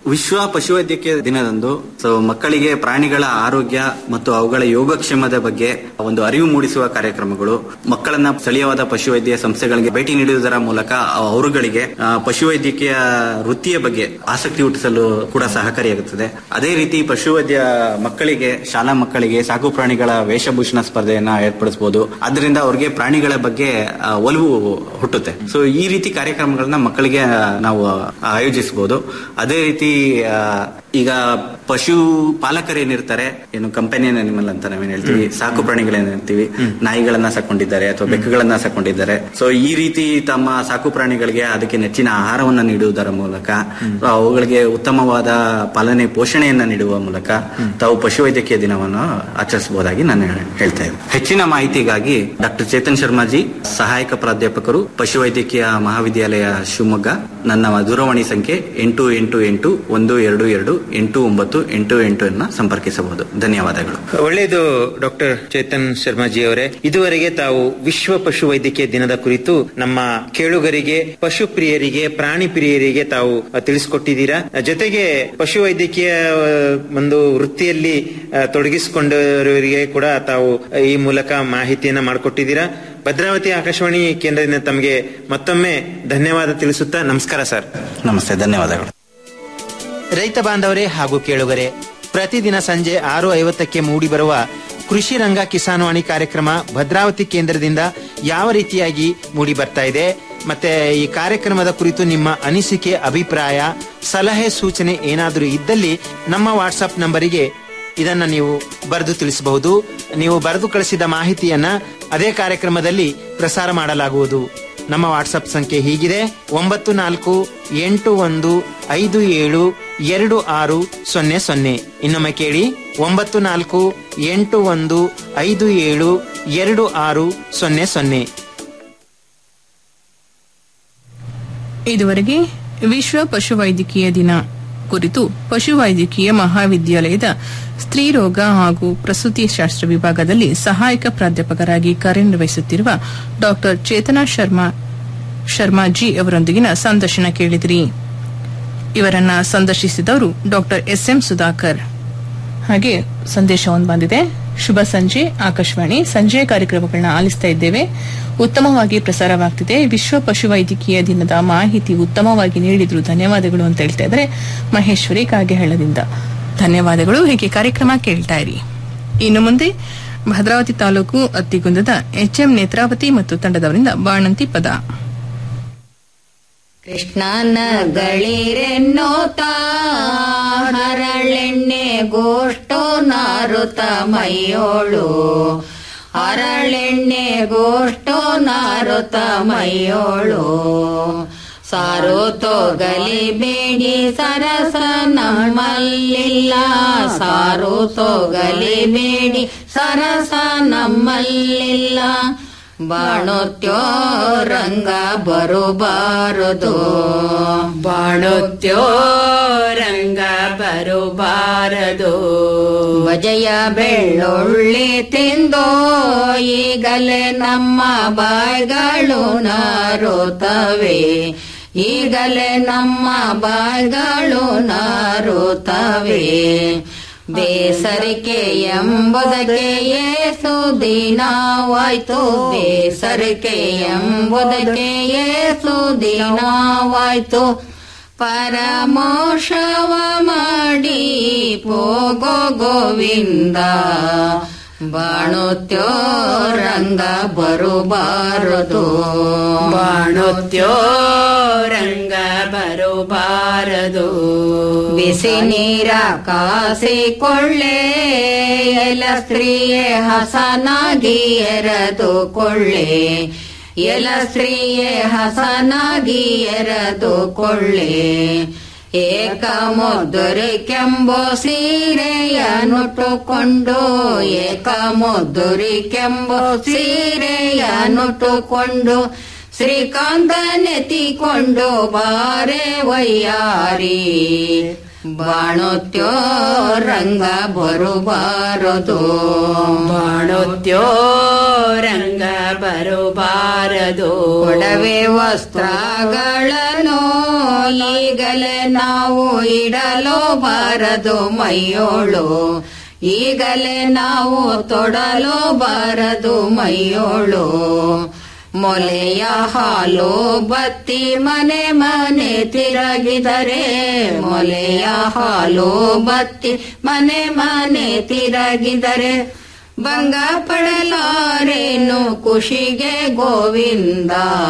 ವಿಶ್ವ ಪಶುವೈದ್ಯಕೀಯ ದಿನದಂದು ಸೊ ಮಕ್ಕಳಿಗೆ ಪ್ರಾಣಿಗಳ ಆರೋಗ್ಯ ಮತ್ತು ಅವುಗಳ ಯೋಗಕ್ಷೇಮದ ಬಗ್ಗೆ ಒಂದು ಅರಿವು ಮೂಡಿಸುವ ಕಾರ್ಯಕ್ರಮಗಳು ಮಕ್ಕಳನ್ನ ಸ್ಥಳೀಯವಾದ ಪಶುವೈದ್ಯ ಸಂಸ್ಥೆಗಳಿಗೆ ಭೇಟಿ ನೀಡುವುದರ ಮೂಲಕ ಅವರುಗಳಿಗೆ ಆ, ಪಶುವೈದ್ಯಕೀಯ ವೃತ್ತಿಯ ಬಗ್ಗೆ ಆಸಕ್ತಿ ಹುಟ್ಟಿಸಲು ಕೂಡ ಸಹಕಾರಿಯಾಗುತ್ತದೆ ಅದೇ ರೀತಿ ಪಶುವೈದ್ಯ ಮಕ್ಕಳಿಗೆ ಶಾಲಾ ಮಕ್ಕಳಿಗೆ ಸಾಕು ಪ್ರಾಣಿಗಳ ವೇಷಭೂಷಣ ಸ್ಪರ್ಧೆಯನ್ನ ಏರ್ಪಡಿಸಬಹುದು ಅದರಿಂದ ಅವರಿಗೆ ಪ್ರಾಣಿಗಳ ಬಗ್ಗೆ ಆ, ಒಲವು ಹುಟ್ಟುತ್ತೆ ಸೊ ಈ ರೀತಿ ಕಾರ್ಯಕ್ರಮಗಳನ್ನ ಮಕ್ಕಳಿಗೆ ಆ, ನಾವು ಆಯೋಜಿಸಬಹುದು ಅದೇ ರೀತಿ ಆ, ಈಗ ಪಶು ಪಾಲಕರೇನಿರ್ತಾರೆ ಏನು ಕಂಪನಿಯನ್ ಅನಿಮಲ್ ಅಂತ ನಾವೇನ್ ಹೇಳ್ತೀವಿ ಸಾಕು ಪ್ರಾಣಿಗಳೇನ್ ಹೇಳ್ತೀವಿ ನಾಯಿಗಳನ್ನ ಸಾಕೊಂಡಿದ್ದಾರೆ ಅಥವಾ ಬೆಕ್ಕುಗಳನ್ನ ಸಾಕೊಂಡಿದ್ದಾರೆ ಸೊ ಈ ರೀತಿ ತಮ್ಮ ಸಾಕು ಪ್ರಾಣಿಗಳಿಗೆ ಅದಕ್ಕೆ ನೆಚ್ಚಿನ ಆಹಾರವನ್ನ ನೀಡುವುದರ ಮೂಲಕ ಸೊ ಅವುಗಳಿಗೆ ಉತ್ತಮವಾದ ಪಾಲನೆ ಪೋಷಣೆಯನ್ನ ನೀಡುವ ಮೂಲಕ ತಾವು ಪಶುವೈದ್ಯಕೀಯ ದಿನವನ್ನು ಆಚರಿಸಬಹುದಾಗಿ ನಾನು ಹೇಳ್ತಾ ಇದ್ದೇನೆ ಹೆಚ್ಚಿನ ಮಾಹಿತಿಗಾಗಿ ಡಾಕ್ಟರ್ ಚೇತನ್ ಶರ್ಮಾಜಿ ಸಹಾಯಕ ಪ್ರಾಧ್ಯಾಪಕರು ಪಶುವೈದ್ಯಕೀಯ ಮಹಾವಿದ್ಯಾಲಯ ಶಿವಮೊಗ್ಗ ನನ್ನ ದೂರವಾಣಿ ಸಂಖ್ಯೆ ಎಂಟು ಎಂಟು ಎಂಟು ಒಂದು ಎರಡು ಎರಡು ಎಂಟು ಒಂಬತ್ತು ಎಂಟು ಎಂಟು ಅನ್ನ ಸಂಪರ್ಕಿಸಬಹುದು ಧನ್ಯವಾದಗಳು
ಒಳ್ಳೆಯದು ಡಾಕ್ಟರ್ ಚೇತನ್ ಶರ್ಮಾಜಿ ಅವರೇ ಇದುವರೆಗೆ ತಾವು ವಿಶ್ವ ಪಶು ವೈದ್ಯಕೀಯ ದಿನದ ಕುರಿತು ನಮ್ಮ ಕೇಳುಗರಿಗೆ ಪಶು ಪ್ರಿಯರಿಗೆ ಪ್ರಾಣಿ ಪ್ರಿಯರಿಗೆ ತಾವು ಅ, ತಿಳಿಸಿಕೊಟ್ಟಿದ್ದೀರಾ ಜೊತೆಗೆ ಪಶು ವೈದ್ಯಕೀಯ ಆ, ಒಂದು ವೃತ್ತಿಯಲ್ಲಿ ಆ, ತೊಡಗಿಸಿಕೊಂಡವರಿಗೆ ಕೂಡ ತಾವು ಈ ಮೂಲಕ ಮಾಹಿತಿಯನ್ನ ಮಾಡಿಕೊಟ್ಟಿದ್ದೀರಾ ಭದ್ರಾವತಿ ಆಕಾಶವಾಣಿ ಕೇಂದ್ರದಿಂದ ತಮಗೆ ಮತ್ತೊಮ್ಮೆ ಧನ್ಯವಾದ ತಿಳಿಸುತ್ತಾ ನಮಸ್ಕಾರ ಸರ್
ನಮಸ್ತೆ ಧನ್ಯವಾದಗಳು
ರೈತ ಬಾಂಧವರೇ ಹಾಗೂ ಕೇಳುಗರೆ ಪ್ರತಿದಿನ ಸಂಜೆ ಆರು ಐವತ್ತಕ್ಕೆ ಮೂಡಿಬರುವ ಕೃಷಿ ರಂಗ ಕಿಸಾನ್ವಾಣಿ ಕಾರ್ಯಕ್ರಮ ಭದ್ರಾವತಿ ಕೇಂದ್ರದಿಂದ ಯಾವ ರೀತಿಯಾಗಿ ಮೂಡಿ ಬರ್ತಾ ಇದೆ ಮತ್ತೆ ಈ ಕಾರ್ಯಕ್ರಮದ ಕುರಿತು ನಿಮ್ಮ ಅನಿಸಿಕೆ ಅಭಿಪ್ರಾಯ ಸಲಹೆ ಸೂಚನೆ ಏನಾದರೂ ಇದ್ದಲ್ಲಿ ನಮ್ಮ ವಾಟ್ಸಪ್ ನಂಬರಿಗೆ ಇದನ್ನ ನೀವು ಬರೆದು ತಿಳಿಸಬಹುದು ನೀವು ಬರೆದು ಕಳಿಸಿದ ಮಾಹಿತಿಯನ್ನ ಅದೇ ಕಾರ್ಯಕ್ರಮದಲ್ಲಿ ಪ್ರಸಾರ ಮಾಡಲಾಗುವುದು ನಮ್ಮ ವಾಟ್ಸಪ್ ಸಂಖ್ಯೆ ಹೀಗಿದೆ ಒಂಬತ್ತು ನಾಲ್ಕು ಎಂಟು ಒಂದು ಐದು ಏಳು ಎರಡು ಆರು ಸೊನ್ನೆ ಸೊನ್ನೆ ಇನ್ನೊಮ್ಮೆ ಕೇಳಿ ಒಂಬತ್ತು ನಾಲ್ಕು ಎಂಟು ಒಂದು ಐದು ಏಳು ಎರಡು ಆರು ಸೊನ್ನೆ ಸೊನ್ನೆ
ಇದುವರೆಗೆ ವಿಶ್ವ ಪಶುವೈದ್ಯಕೀಯ ದಿನ ಕುರಿತು ಪಶುವೈದ್ಯಕೀಯ ಮಹಾವಿದ್ಯಾಲಯದ ಸ್ತ್ರೀರೋಗ ಹಾಗೂ ಪ್ರಸೂತಿ ಶಾಸ್ತ್ರ ವಿಭಾಗದಲ್ಲಿ ಸಹಾಯಕ ಪ್ರಾಧ್ಯಾಪಕರಾಗಿ ಕಾರ್ಯನಿರ್ವಹಿಸುತ್ತಿರುವ ಡಾಕ್ಟರ್ ಚೇತನಾ ಶರ್ಮಾ ಶರ್ಮಾಜಿ ಅವರೊಂದಿಗಿನ ಸಂದರ್ಶನ ಕೇಳಿದಿರಿ ಇವರನ್ನ ಸಂದರ್ಶಿಸಿದವರು ಡಾಕ್ಟರ್ ಎಸ್ ಎಂ ಸುಧಾಕರ್ ಹಾಗೆ ಸಂದೇಶ ಒಂದು ಬಂದಿದೆ ಶುಭ ಸಂಜೆ ಆಕಾಶವಾಣಿ ಸಂಜೆಯ ಕಾರ್ಯಕ್ರಮಗಳನ್ನ ಆಲಿಸ್ತಾ ಇದ್ದೇವೆ ಉತ್ತಮವಾಗಿ ಪ್ರಸಾರವಾಗ್ತಿದೆ ವಿಶ್ವ ಪಶುವೈದ್ಯಕೀಯ ದಿನದ ಮಾಹಿತಿ ಉತ್ತಮವಾಗಿ ನೀಡಿದ್ರು ಧನ್ಯವಾದಗಳು ಅಂತ ಹೇಳ್ತಾ ಇದ್ದಾರೆ ಮಹೇಶ್ವರಿ ಕಾಗೆಹಳ್ಳದಿಂದ ಧನ್ಯವಾದಗಳು ಹೀಗೆ ಕಾರ್ಯಕ್ರಮ ಕೇಳ್ತಾ ಇರಿ ಇನ್ನು ಮುಂದೆ ಭದ್ರಾವತಿ ತಾಲೂಕು ಅತ್ತಿಗುಂದದ ಎಚ್ಎಂ ನೇತ್ರಾವತಿ ಮತ್ತು ತಂಡದವರಿಂದ ಬಾಣಂತಿ ಪದ
ಕೃಷ್ಣನ ಗಳಿರೆನ್ನೋತ ಹರಳೆಣ್ಣೆ ಗೋಷ್ಟೋ ನಾರುತ ಮೈಯೋಳು ಹರಳೆಣ್ಣೆ ಗೋಷ್ಟೋ ನಾರುತ ಮೈಯೋಳು ಸಾರು ತೊಗಲಿ ಬೇಡಿ ಸರಸ ನಮ್ಮಲ್ಲಿಲ್ಲ ಸಾರು ತೊಗಲಿ ಬೇಡಿ ಸರಸ ನಮ್ಮಲ್ಲಿಲ್ಲ ಬಾಣುತ್ಯೋ ರಂಗ ಬರುಬಾರದು
ಬಾಣುತ್ಯೋ ರಂಗ ಬರುಬಾರದು
ವಜಯ ಬೆಳ್ಳುಳ್ಳಿ ತಿಂದೋ ಈಗಲೇ ನಮ್ಮ ಬಾಯ್ಗಳು ನಾರುತ್ತವೆ ಈಗಲೇ ನಮ್ಮ ಬಾಯ್ಗಳು ನಾರುತ್ತವೆ ಬೇಸರಿಕೆ ಎಂಬುದಕ್ಕೆ ಏಸು ದಿನವಾಯ್ತು ಬೇಸರಿಕೆ ಎಂಬುದಕ್ಕೆ ಏಸು ದಿನವಾಯ್ತು ಪರಮೋಷವ ಮಾಡಿ ಪೋಗೋ ಗೋವಿಂದ ಬಾಣುತ್ಯೋ ರಂಗ ಬರುಬಾರದು
ಬಾಣುತ್ಯೋ ರಂಗ ಬರುಬಾರದು
ಬಿಸಿ ನೀರ ಕಾಸಿಕೊಳ್ಳೆ ಎಲ ಸ್ತ್ರೀಯೇ ಹಸನಾಗಿ ಎರೆದು ಕೊಳ್ಳೆ ಎಲ ಸ್ತ್ರೀಯೇ ಹಸನಾಗಿ ಎರೆದು ಕೊಳ್ಳೆ ಏಕ ಮುದ್ದುರಿ ಕೆಂಬೋ ಸೀರೆಯ ನುಟ್ಟುಕೊಂಡು ಏಕ ಮುದ್ದುರಿ ಕೆಂಬೋ ಸೀರೆಯ ನುಟ್ಟುಕೊಂಡು ಶ್ರೀಕಾಂತ ನೆತಿಕೊಂಡು ಬಾರೆ ವಯ್ಯಾರಿ ಬಾಣುತ್ಯೋ ರಂಗ ಬರುಬಾರದು
ಬಾಣುತ್ಯೋ ರಂಗ ಬರುಬಾರದು
ಒಡವೆ ವಸ್ತ್ರಗಳನ್ನು ಈಗಲೇ ನಾವು ಇಡಲು ಬಾರದು ಮೈಯೋಳು ಈಗಲೇ ನಾವು ತೊಡಲು ಬಾರದು ಮೈಯೋಳು ಮೊಲೆಯ ಹಾಲು ಬತ್ತಿ ಮನೆ ಮನೆ ತಿರಗಿದರೆ ಮೊಲೆಯ ಹಾಲು ಬತ್ತಿ ಮನೆ ಮನೆ ತಿರಗಿದರೆ ಭಂಗ ಪಡಲಾರೇನು ಖುಷಿಗೆ ಗೋವಿಂದ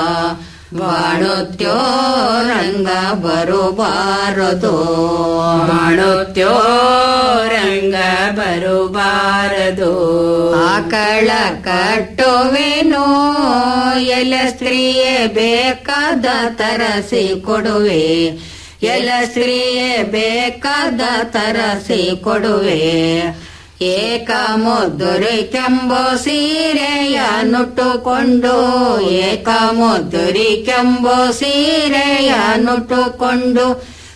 ಬಾಣುತ್ಯೋ ರಂಗ ಬರುಬಾರದು
ಮಾಡುತ್ತೋ ರಂಗ ಬರುಬಾರದು
ಆಕಳ ಕಟ್ಟುವೆನೋ ಎಲ ಸ್ತ್ರೀಯೇ ಬೇಕಾದ ತರಸಿ ಕೊಡುವೆ ಎಲ ಸ್ತ್ರೀಯೇ ಬೇಕಾದ ತರಸಿ ಕೊಡುವೆ ಏಕ ಮುದ್ದುರಿ ಕೆಂಬೋ ಸೀರೆಯ ನುಟ್ಟುಕೊಂಡು ಏಕ ಮುದ್ದುರಿ ಕೆಂಬೋ ಸೀರೆಯ ನುಟ್ಟುಕೊಂಡು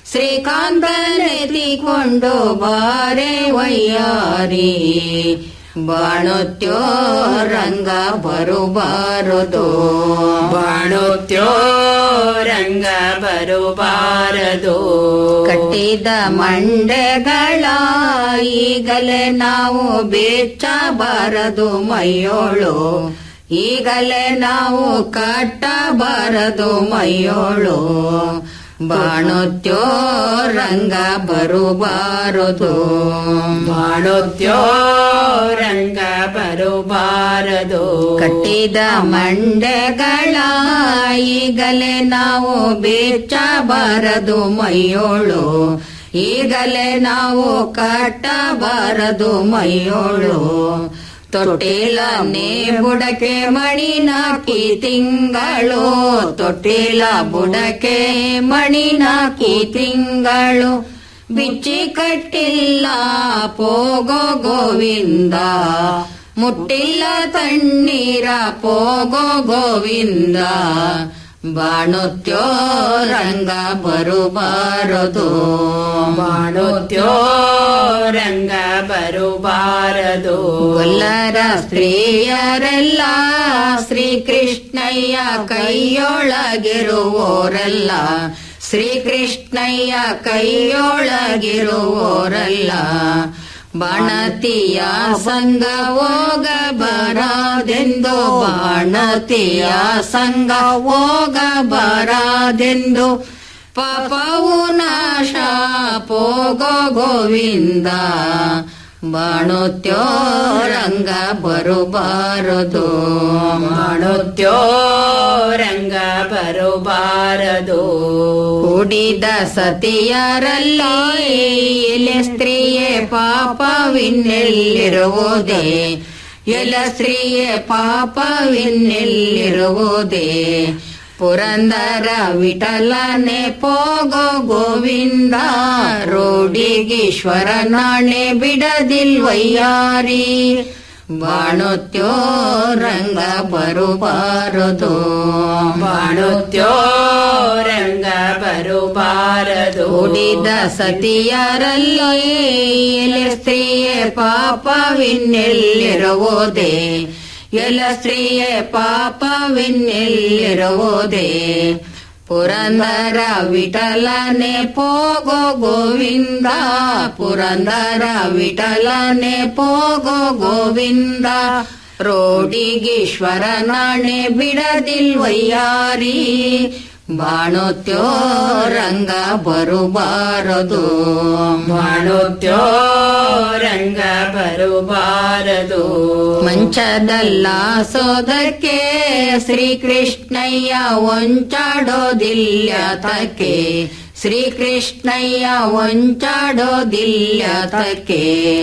ಶ್ರೀಕಾಂತನೆದಿಕೊಂಡು ಬಾರೆ ವಯ್ಯಾರಿ ಬಾಣುತ್ಯೋ ರಂಗ ಬರುಬಾರದು
ಬಾಣುತ್ಯೋ ರಂಗ ಬರುಬಾರದು
ಕಟ್ಟಿದ ಮಂಡೆಗಳ ಈಗಲೇ ನಾವು ಬೇಚಬಾರದು ಮೈಯೋಳು ಈಗಲೇ ನಾವು ಕಟ್ಟಬಾರದು ಮೈಯೋಳು ಬಾಣುತ್ಯೋ ರಂಗ ಬರುಬಾರದು
ಬಾಣುತ್ಯೋ ರಂಗ ಬರುಬಾರದು
ಕಟ್ಟಿದ ಮಂಡೆಗಳ ಈಗಲೇ ನಾವು ಬೇಚಬಾರದು ಮೈಯೋಳು ಈಗಲೇ ನಾವು ಕಟ್ಟಬಾರದು ಮೈಯೋಳು ತೊಟ್ಟಿಲನೆ ಬುಡಕೆ ಮಣಿ ನಾಕಿ ತಿಂಗಳು ತೊಟ್ಟಿಲ ಬುಡಕೆ ಮಣಿ ನಾಕಿ ತಿಂಗಳು ಬಿಚ್ಚಿ ಕಟ್ಟಿಲ್ಲ ಪೋಗೋ ಗೋವಿಂದ ಮುಟ್ಟಿಲ್ಲ ತಣ್ಣೀರ ಪೋಗೋ ಗೋವಿಂದ ಬಾಣುತ್ಯೋ ರಂಗ ಬರುಬಾರದು
ಬಾಣುತ್ಯೋ ರಂಗ ಬರುಬಾರದು
ಗೊಲ್ಲರ ಸ್ತ್ರೀಯರೆಲ್ಲ ಶ್ರೀಕೃಷ್ಣಯ್ಯ ಕೈಯೊಳಗಿರುವೋರೆಲ್ಲ ಶ್ರೀಕೃಷ್ಣಯ್ಯ ಕೈಯೊಳಗಿರುವೋರಲ್ಲ ಬಾಣತಿಯ ಸಂಗ ಹೋಗಬಾರದೆಂದು ಬಾಣತಿಯ ಸಂಗ ಹೋಗಬಾರದೆಂದು ಪಾಪವು ನಾಶ ಪೋಗೋ ಗೋವಿಂದ ಬಾಣುತ್ಯೋ ರಂಗ ಬರುಬಾರದು
ಬಾಣುತ್ಯೋ ರಂಗ ಬರುಬಾರದು
ಕುಡಿದ ಸತಿಯರಲ್ಲಿ ಎಲೆ ಸ್ತ್ರೀಯೇ ಪಾಪವಿನ್ನೆಲ್ಲಿರುವುದೇ ಎಲ ಸ್ತ್ರೀಯೇ ಪಾಪವಿನ್ನೆಲ್ಲಿರುವುದೇ ಪುರಂದರ ವಿಠಲನೆ ಪೋಗೋ ಗೋವಿಂದ ರೋಡಿಗೀಶ್ವರ ನಾಣೆ ಬಿಡದಿಲ್ವಯ್ಯಾರಿ ಬಾಣುತ್ಯೋ ರಂಗ ಬರುಬಾರದು
ಬಾಣುತ್ಯೋ ರಂಗ ಬರುಬಾರದು
ಉಡಿದ ಸತಿಯರಲ್ಲಿ ಎಲೆ ಸ್ತ್ರೀಯೇ ಪಾಪವಿನ್ನೆಲ್ಲಿರುವುದೇ ಎಲ ಸ್ತ್ರೀಯೇ ಪಾಪವಿನ್ನೆಲ್ಲಿರುವುದೇ ಪುರಂದರ ವಿಠಲನೆ ಪೋಗೋ ಗೋವಿಂದ ಪುರಂದರ ವಿಠಲನೆ ಪೋಗೋ ಗೋವಿಂದ ರೋಡಿಗೀಶ್ವರ ನಾಣೆ ಬಿಡದಿಲ್ವಯ್ಯಾರಿ ಬಾಣುತ್ಯೋ ರಂಗ ಬರುಬಾರದು
ಬಾಣುತ್ಯೋ ರಂಗ ಬರುಬಾರದು
ಮಂಚದಲ್ಲ ಸೋದಕ್ಕೆ ಶ್ರೀಕೃಷ್ಣಯ್ಯ ಒಂಚಾಡೋದಿಲ್ಲತಕ್ಕೆ ಶ್ರೀಕೃಷ್ಣಯ್ಯ ಒಂಚಾಡೋದಿಲ್ಲತಕ್ಕೆ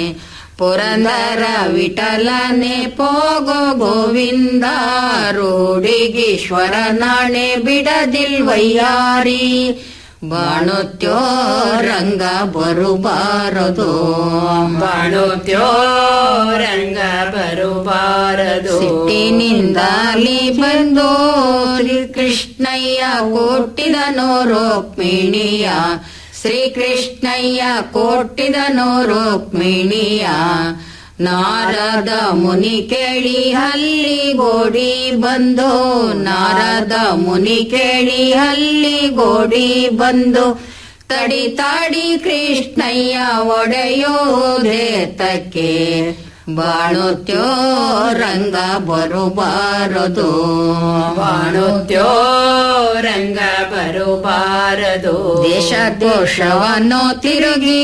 ಪುರಂದರ ವಿಠಲನೆ ಪೋಗೋ ಗೋವಿಂದ ರೋಡಿಗೀಶ್ವರ ನಾಣೆ ಬಿಡದಿಲ್ವಯ್ಯಾರಿ ಬಾಣುತ್ಯೋ ರಂಗ ಬರುಬಾರದು
ಬಾಣುತ್ಯೋ ರಂಗ ಬರುಬಾರದು
ಸಿಟ್ಟಿನಿಂದಲಿ ಬಂದು ಶ್ರೀಕೃಷ್ಣಯ್ಯ ಕೊಟ್ಟಿದನೋ ರುಕ್ಮಿಣಿಯ ಶ್ರೀಕೃಷ್ಣಯ್ಯ ಕೊಟ್ಟಿದನೋ ರುಕ್ಮಿಣಿಯ ನಾರದ ಮುನಿ ಕೇಳಿ ಹಲ್ಲಿಗೋಡಿ ಬಂದು ನಾರದ ಮುನಿ ಕೇಳಿ ಹಲ್ಲಿಗೋಡಿ ಬಂದು ತಡಿ ತಾಡಿ ಕೃಷ್ಣಯ್ಯ ಒಡೆಯೋದೇ ತಕ್ಕೆ ಬಾಳುತ್ಯೋ ರಂಗ ಬರುಬಾರದು
ಬಾಳುತ್ಯೋ ರಂಗ ಬರುಬಾರದು
ದೇಶ ದೋಷವನ್ನು ತಿರುಗಿ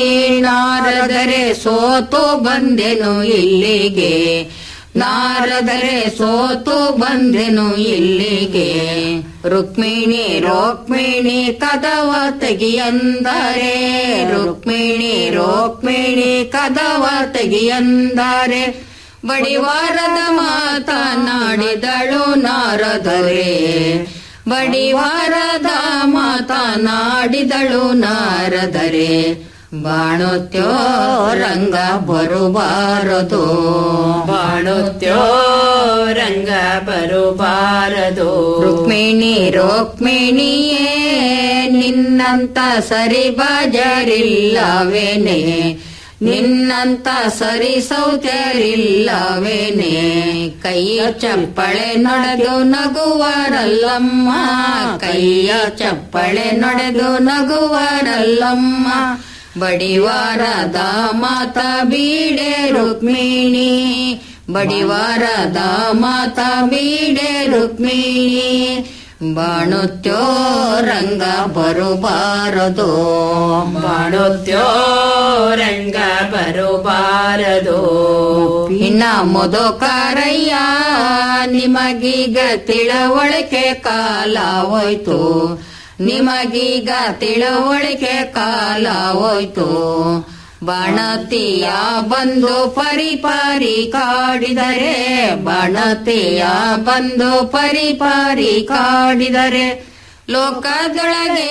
ನಾರದರೆ ಸೋತು ಬಂದೆನು ಇಲ್ಲಿಗೆ ನಾರದರೆ ಸೋತು ಬಂದೆನು ಇಲ್ಲಿಗೆ ರುಕ್ಮಿಣಿ ರುಕ್ಮಿಣಿ ಕದವ ತೆಗಿಯಂದರೆ ರುಕ್ಮಿಣಿ ರುಕ್ಮಿಣಿ ಕದವ ತೆಗಿಯಂದರೆ ಬಡಿವಾರದ ಮಾತನಾಡಿದಳು ನಾರದರೆ ಬಡಿವಾರದ ಮಾತನಾಡಿದಳು ನಾರದರೆ ಬಾಣುತ್ಯೋ ರಂಗ ಬರುಬಾರದು
ಬಾಳುತ್ಯೋ ರಂಗ ಬರುಬಾರದು
ರುಕ್ಮಿಣಿ ರುಕ್ಮಿಣಿಯೇ ನಿನ್ನಂತ ಸರಿ ಬಾಜರಿಲ್ಲವೇನೆ ನಿನ್ನಂತ ಸರಿ ಸೌತ್ಯರಿಲ್ಲವೇನೆ ಕೈಯ ಚಪ್ಪಳೆ ನಡೆದು ನಗುವರಲ್ಲಮ್ಮ ಕೈಯ ಚಪ್ಪಳೆ ನಡೆದು ನಗುವರಲ್ಲಮ್ಮ ಬಡಿವಾರದ ಮಾತ ಬೀಡೆ ರುಕ್ಮಿಣಿ ಬಡಿವಾರದ ಮಾತ ಬೀಡೆ ರುಕ್ಮಿಣಿ ಬಾಣುತ್ಯೋ ರಂಗ ಬರುಬಾರದು
ಬಾಳುತ್ಯೋ ರಂಗ ಬರುಬಾರದು
ಇನ್ನ ಮುದುಕರಯ್ಯ ನಿಮಗೀಗ ತಿಳುವಳಿಕೆ ಕಾಲ ಹೋಯ್ತು ನಿಮಗೀಗ ತಿಳುವಳಿಕೆ ಕಾಲ ಹೋಯ್ತು ಬಾಣತಿಯ ಬಂದು ಪರಿಪಾರಿ ಕಾಡಿದರೆ ಬಾಣತಿಯ ಬಂದು ಪರಿಪಾರಿ ಕಾಡಿದರೆ ಲೋಕದೊಳಗೆ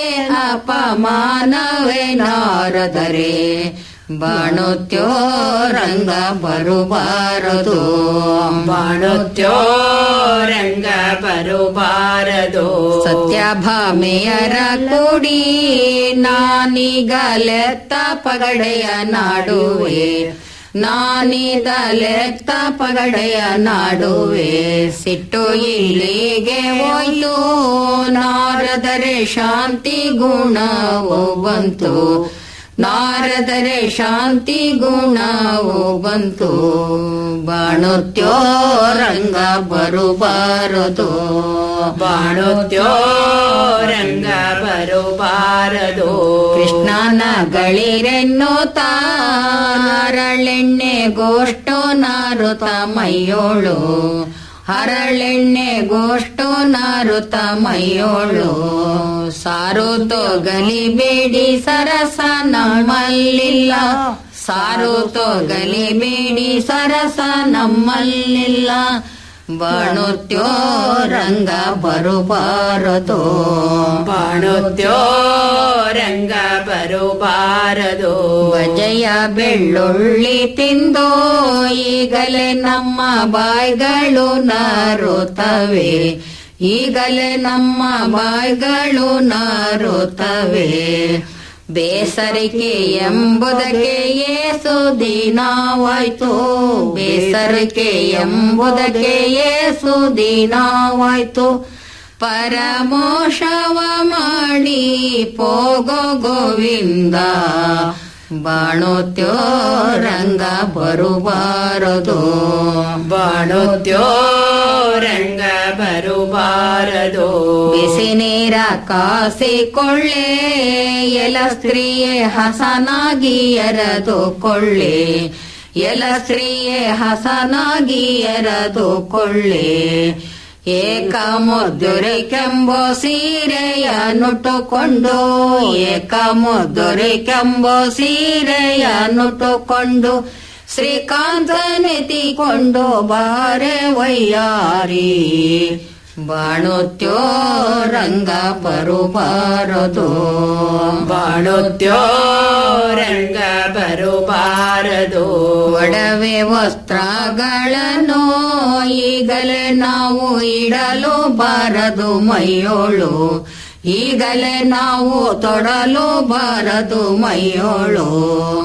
ಅಪಮಾನವೇ ನಾರದರೆ ಬಾಣುತ್ಯೋ ರಂಗ ಬರುಬಾರದು
ಬಾಳುತ್ಯೋ ರಂಗ ಬರುಬಾರದು
ಸತ್ಯಭಾಮೆಯರ ಕೂಡಿ ನಾನೀಗಲೆತ್ತ ಪಗಡೆಯ ನಾಡುವೆ ನಾನಿದಲೆತ್ತ ಪಗಡೆಯ ನಾಡುವೆ ಸಿಟ್ಟು ಇಲ್ಲಿಗೆ ಹೋಯ್ತು ನಾರದರೆ ಶಾಂತಿ ಗುಣವು ಬಂತು ನಾರದರೆ ಶಾಂತಿ ಗುಣವು ಬಂತು ಬಾಣುತ್ಯೋ ರಂಗ ಬರುಬಾರದು
ಬಾಳುತ್ಯೋ ರಂಗ ಬರುಬಾರದು
ಕೃಷ್ಣನ ಗಳಿರೆನ್ನುತ್ತ ಹರಳೆಣ್ಣೆ ಗೋಷ್ಟೋ ನಾರುತ ಮೈಯೋಳು ಹರಳೆಣ್ಣೆ ಗೋಷ್ಟೋ ನಾರುತ ಮೈಯೋಳು ಸಾರುತೋ ಗಲಿಬೇಡಿ ಸರಸ ನಮ್ಮಲ್ಲಿಲ್ಲ ಸಾರುತೋ ಗಲಿಬೇಡಿ ಸರಸ ನಮ್ಮಲ್ಲಿಲ್ಲ ಬಾಣುತ್ಯೋ ರಂಗ ಬರುಬಾರದು
ಬಾಳುತ್ಯೋ ರಂಗ ಬರುಬಾರದು
ಬಜೆಯ ಬೆಳ್ಳುಳ್ಳಿ ತಿಂದು ಈಗಲೇ ನಮ್ಮ ಬಾಯ್ಗಳು ನಾರುತ್ತವೆ ಈಗಲೇ ನಮ್ಮ ಬಾಯ್ಗಳು ನಾರುತ್ತವೆ ಬೇಸರಿಕೆ ಎಂಬುದಕ್ಕೆ ಏಸು ದಿನವಾಯ್ತು ಬೇಸರಿಕೆ ಎಂಬುದಕ್ಕೆ ಏಸು ದಿನವಾಯ್ತು ಪರಮೋಷವ ಮಾಡಿ ಪೋಗೋ ಗೋವಿಂದ ಬಾಣುತ್ಯೋ ರಂಗ ಬರುಬಾರದು
ಬಾಳುತ್ಯೋ ರಂಗ ಬರುಬಾರದು
ಬಿಸಿ ನೀರ ಕಾಸಿಕೊಳ್ಳೆ ಎಲ ಸ್ತ್ರೀಯೇ ಹಸನಾಗಿ ಎರದು ಕೊಳ್ಳೆ ಎಲ ಸ್ತ್ರೀಯೇ ಹಸನಾಗಿ ಎರದು ಕೊಳ್ಳೆ ಏಕ ಮುದ್ದುರೆ ಕೆಂಬೋ ಸೀರೆಯ ನುಟ್ಟುಕೊಂಡು ಏಕ ಮುದ್ದುರೆ ಕೆಂಬೋ ಸೀರೆಯ ನುಟ್ಟುಕೊಂಡು ಶ್ರೀಕಾಂತನೆತಿಕೊಂಡು ಬಾರೆ ವಯ್ಯಾರಿ ಬಾಣುತ್ಯೋ ರಂಗ ಬರುಬಾರದು
ಬಾಳುತ್ಯೋ ರಂಗ ಬರುಬಾರದು
ಒಡವೆ ವಸ್ತ್ರಗಳನ್ನು ಈಗಲೇ ನಾವು ಇಡಲು ಬಾರದು ಮೈಯೋಳು ಈಗಲೇ ನಾವು ತೊಡಲು ಬಾರದು ಮೈಯೋಳು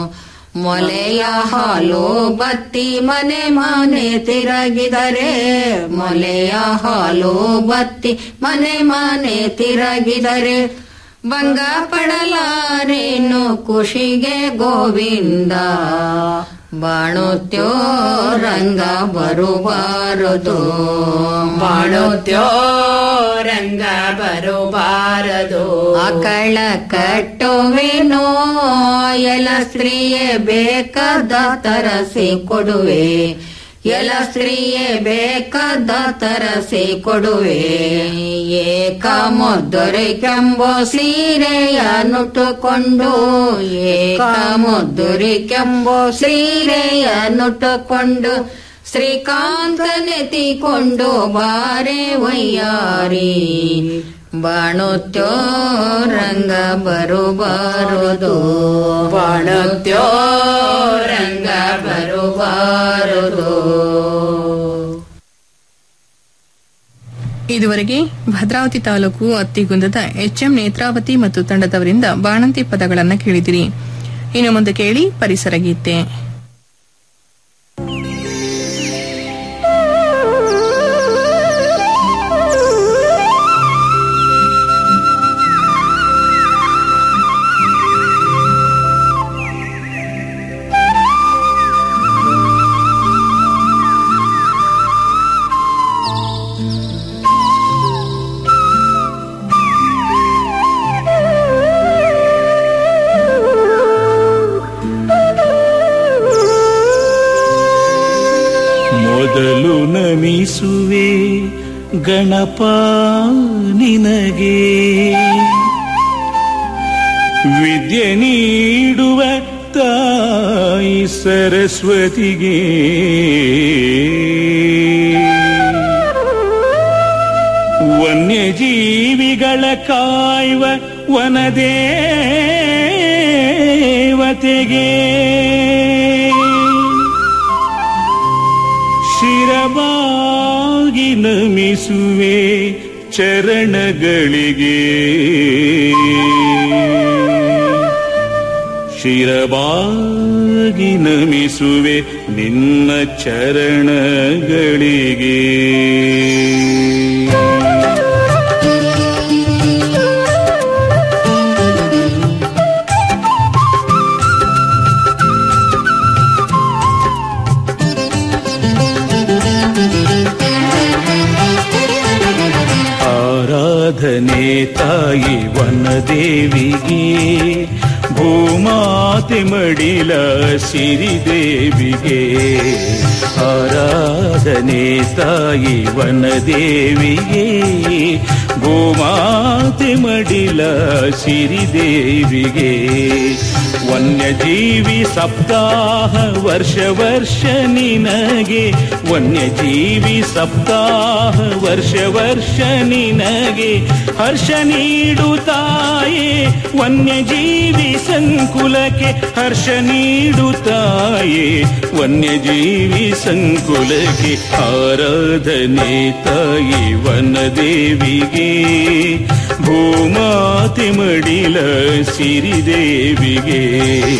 ಮೊಲೆಯ ಹಾಲು ಬತ್ತಿ ಮನೆ ಮನೆ ತಿರಗಿದರೆ ಮೊಲೆಯ ಹಾಲು ಬತ್ತಿ ಮನೆ ಮನೆ ತಿರಗಿದರೆ ಭಂಗ ಪಡಲಾರೇನು ಖುಷಿಗೆ ಗೋವಿಂದ ಬಾಣುತ್ಯೋ ರಂಗ ಬರುಬಾರದು
ಬಾಣುತ್ಯೋ ರಂಗ ಬರುಬಾರದು
ಆಕಳ ಕಟ್ಟುವೆನೋ ಎಲ ಸ್ತ್ರೀಯೇ ಬೇಕಾದ ತರಸಿ ಕೊಡುವೆ ಎಲ ಸ್ತ್ರೀಯೇ ಬೇಕಾದ ತರಸಿ ಕೊಡುವೆ ಏಕ ಮುದ್ದರೆ ಕೆಂಬೋ ಸೀರೆಯ ನುಟ್ಟುಕೊಂಡು ಏಕ ಮುದ್ದುರಿ ಕೆಂಬೋ ಸೀರೆಯ ನುಟ್ಟುಕೊಂಡು ಶ್ರೀಕಾಂತನೆತಿಕೊಂಡು ಬಾರೆ ವಯ್ಯಾರಿ ಬಾಣುತ್ಯೋ ರಂಗ ಬರುಬಾರದು
ಬಾಣುತ್ಯೋ ರಂಗ
ಬರುಬಾರದು
ಇದುವರೆಗೆ ಭದ್ರಾವತಿ ತಾಲೂಕು ಅತ್ತಿಗುಂದದ ಎಚ್ಎಂ ನೇತ್ರಾವತಿ ಮತ್ತು ತಂಡದವರಿಂದ ಬಾಣಂತಿ ಪದಗಳನ್ನು ಕೇಳಿದಿರಿ ಇನ್ನು ಮುಂದೆ ಕೇಳಿ ಪರಿಸರ ಗೀತೆ
ಮೊದಲು ನಮಿಸುವೆ ಗಣಪ ನಿನಗೆ ವಿದ್ಯೆ ನೀಡುವ ತಾಯಿ ಸರಸ್ವತಿಗೆ ವನ್ಯಜೀವಿಗಳ ಕಾಯುವ ವನದೇವತೆಗೆ ಶಿರಬಾಗಿ ನಮಿಸುವೆ ಚರಣಗಳಿಗೆ ಶಿರಬಾಗಿ ನಮಿಸುವೆ ನಿನ್ನ ಚರಣಗಳಿಗೆ ಆರಾಧನೆ ತಾಯಿ ವನದೇವಿಗೆ ಭೂಮಾತೆ ಮಡಿಲ ಸಿರಿದೇವಿಗೆ ಆರಾಧನೆ ತಾಯಿ ವನದೇವಿಗೆ ಭೂಮಾತೆ ಮಡಿಲ ಸಿರಿದೇವಿಗೆ ವನ್ಯಜೀವಿ ಸಪ್ತಾಹ ವರ್ಷ ವರ್ಷ ನಿನಗೆ ವನ್ಯಜೀವಿ ಸಪ್ತಾಹ ವರ್ಷ ವರ್ಷ ನಿನಗೆ ಹರ್ಷ ನೀಡುತ್ತಾಯೇ ವನ್ಯಜೀವಿ ಸಂಕುಲಕ್ಕೆ ಹರ್ಷ ನೀಡುತ್ತಾಯೇ ವನ್ಯಜೀವಿ ಸಂಕುಲಕ್ಕೆ ಆರಾಧನೆ ತಾಯಿ ವನದೇವಿಗೆ ಭೂಮಾತೆ ಮಡಿಲ ಸಿರಿದೇವಿಗೆ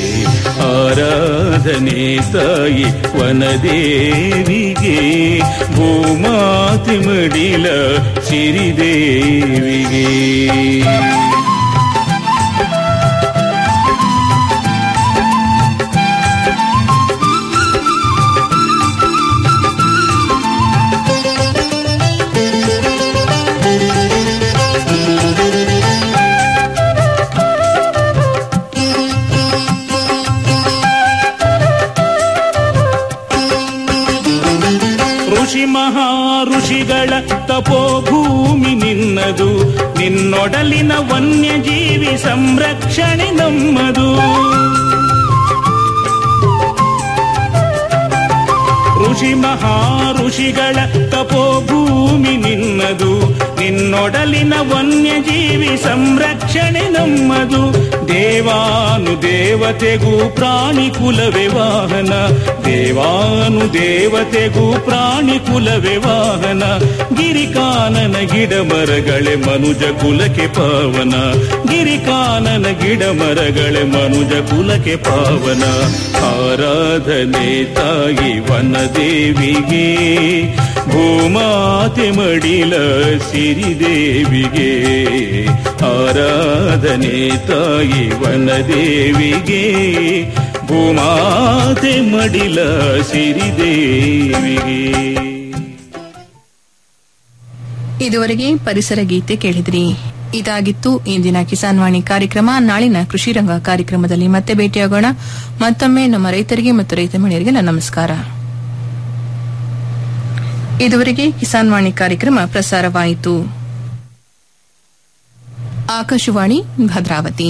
ಆರಾಧನೆ ತಾಯಿ ವನದೇವಿಗೆ ಭೂಮಾತೆ ಮಡಿಲ ಸಿರಿದೇವಿಗೆ ಋಷಿ ಮಹಾ ಋಷಿಗಳ ತಪೋಭೂಮಿ ನಿನ್ನದು ನಿನ್ನೊಡಲಿನ ವನ್ಯಜೀವಿ ಸಂರಕ್ಷಣೆ ನಮ್ಮದು ಋಷಿ ಮಹಾ ಋಷಿಗಳ ತಪೋಭೂಮಿ ನಿನ್ನದು ನಿನ್ನ ನಿನ್ನೊಡಲಿನ ವನ್ಯಜೀವಿ ಸಂರಕ್ಷಣೆ ನಮ್ಮದು ದೇವಾನು ದೇವತೆಗೂ ಪ್ರಾಣಿ ಕುಲವೇ ವಾಹನ ದೇವಾನು ದೇವತೆಗೂ ಪ್ರಾಣಿ ಕುಲವೇ ವಾಹನ ಗಿರಿಕಾನನ ಗಿಡ ಮರಗಳೇ ಮನುಜ ಕುಲಕ್ಕೆ ಪಾವನ ಗಿರಿಕಾನನ ಗಿಡ ಮರಗಳೇ ಮನುಜ ಕುಲಕ್ಕೆ ಪಾವನ ಆರಾಧನೆ ತಾಯಿ ವನದೇವಿಗೆ ಭೂಮಾತೆ ಮಡಿಲ ಸಿರಿದೇವಿಗೆ ಆರಾಧನೆ ತಾಯಿ ವನದೇವಿಗೆ ಭೂಮಾತೆ ಮಡಿಲ ಸಿರಿದೇವಿಗೆ
ಇದುವರೆಗೆ ಪರಿಸರ ಗೀತೆ ಕೇಳಿದ್ರಿ ಇದಾಗಿತ್ತು ಇಂದಿನ ಕಿಸಾನ್ ವಾಣಿ ಕಾರ್ಯಕ್ರಮ ನಾಳಿನ ಕೃಷಿ ರಂಗ ಕಾರ್ಯಕ್ರಮದಲ್ಲಿ ಮತ್ತೆ ಭೇಟಿಯಾಗೋಣ ಮತ್ತೊಮ್ಮೆ ನಮ್ಮ ರೈತರಿಗೆ ಮತ್ತು ರೈತ ಮಹಿಳೆಯರಿಗೆ ನನ್ನ ನಮಸ್ಕಾರ ಇದುವರೆಗೆ ಕಿಸಾನ್ ವಾಣಿ ಕಾರ್ಯಕ್ರಮ ಪ್ರಸಾರವಾಯಿತು Akashvani Bhadravathi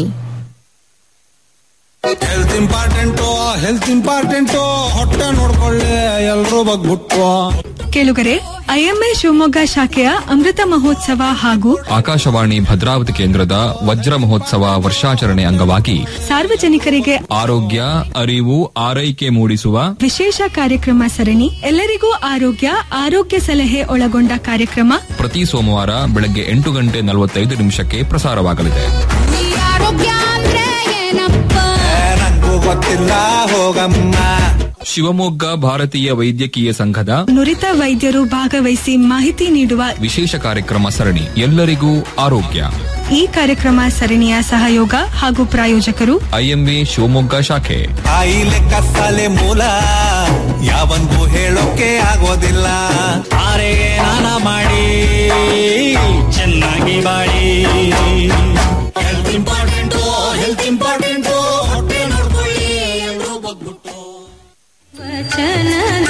health important health important ಹೊಟ್ಟೆ ನೋಡ್ಕೊಳ್ಳಿ ಎಲ್ರೂ ಬಗ್ಬಿಟ್ಟು
ಕೇಳುಗರೆ ಐಎಂಎ ಶಿವಮೊಗ್ಗ ಶಾಖೆಯ ಅಮೃತ ಮಹೋತ್ಸವ ಹಾಗೂ
ಆಕಾಶವಾಣಿ ಭದ್ರಾವತಿ ಕೇಂದ್ರದ ವಜ್ರ ಮಹೋತ್ಸವ ವರ್ಷಾಚರಣೆ ಅಂಗವಾಗಿ
ಸಾರ್ವಜನಿಕರಿಗೆ
ಆರೋಗ್ಯ ಅರಿವು ಆರೈಕೆ ಮೂಡಿಸುವ
ವಿಶೇಷ ಕಾರ್ಯಕ್ರಮ ಸರಣಿ ಎಲ್ಲರಿಗೂ ಆರೋಗ್ಯ ಆರೋಗ್ಯ ಸಲಹೆ ಒಳಗೊಂಡ ಕಾರ್ಯಕ್ರಮ
ಪ್ರತಿ ಸೋಮವಾರ ಬೆಳಗ್ಗೆ ಎಂಟು ಗಂಟೆ ನಲವತ್ತೈದು ನಿಮಿಷಕ್ಕೆ ಪ್ರಸಾರವಾಗಲಿದೆ
ಆರೋಗ್ಯ ಅಂದ್ರೆ ಏನಪ್ಪ
ನಂಗೂ ಗೊತ್ತಿಲ್ಲ ಹೋಗಮ್ಮ
ಶಿವಮೊಗ್ಗ ಭಾರತೀಯ ವೈದ್ಯಕೀಯ ಸಂಘದ
ನುರಿತ ವೈದ್ಯರು ಭಾಗವಹಿಸಿ ಮಾಹಿತಿ ನೀಡುವ
ವಿಶೇಷ ಕಾರ್ಯಕ್ರಮ ಸರಣಿ ಎಲ್ಲರಿಗೂ ಆರೋಗ್ಯ
ಈ ಕಾರ್ಯಕ್ರಮ ಸರಣಿಯ ಸಹಯೋಗ ಹಾಗೂ ಪ್ರಾಯೋಜಕರು
ಐಎಂವಿ ಶಿವಮೊಗ್ಗ ಶಾಖೆ
ಆಯಿಲೆ ಕಸಾಲೆ ಮೂಲ ಯಾವನ್ಗೂ ಹೇಳೋಕೆ ಆಗೋದಿಲ್ಲ ಆರೆಗೆ ನಾನ ಮಾಡಿ ಚೆನ್ನಾಗಿ ಬಾಳಿ ಹೆಲ್ತ್ ಇಂಪಾರ್ಟೆಂಟು ಹೆಲ್ತ್ ಇಂಪಾರ್ಟೆಂಟು ಹೊಟ್ಟೆ ನೋಡ್ಕೊಳ್ಳಿ ಎಲ್ರೂ ಬಗ್ಬಿಟ್ಟು
ವಚನ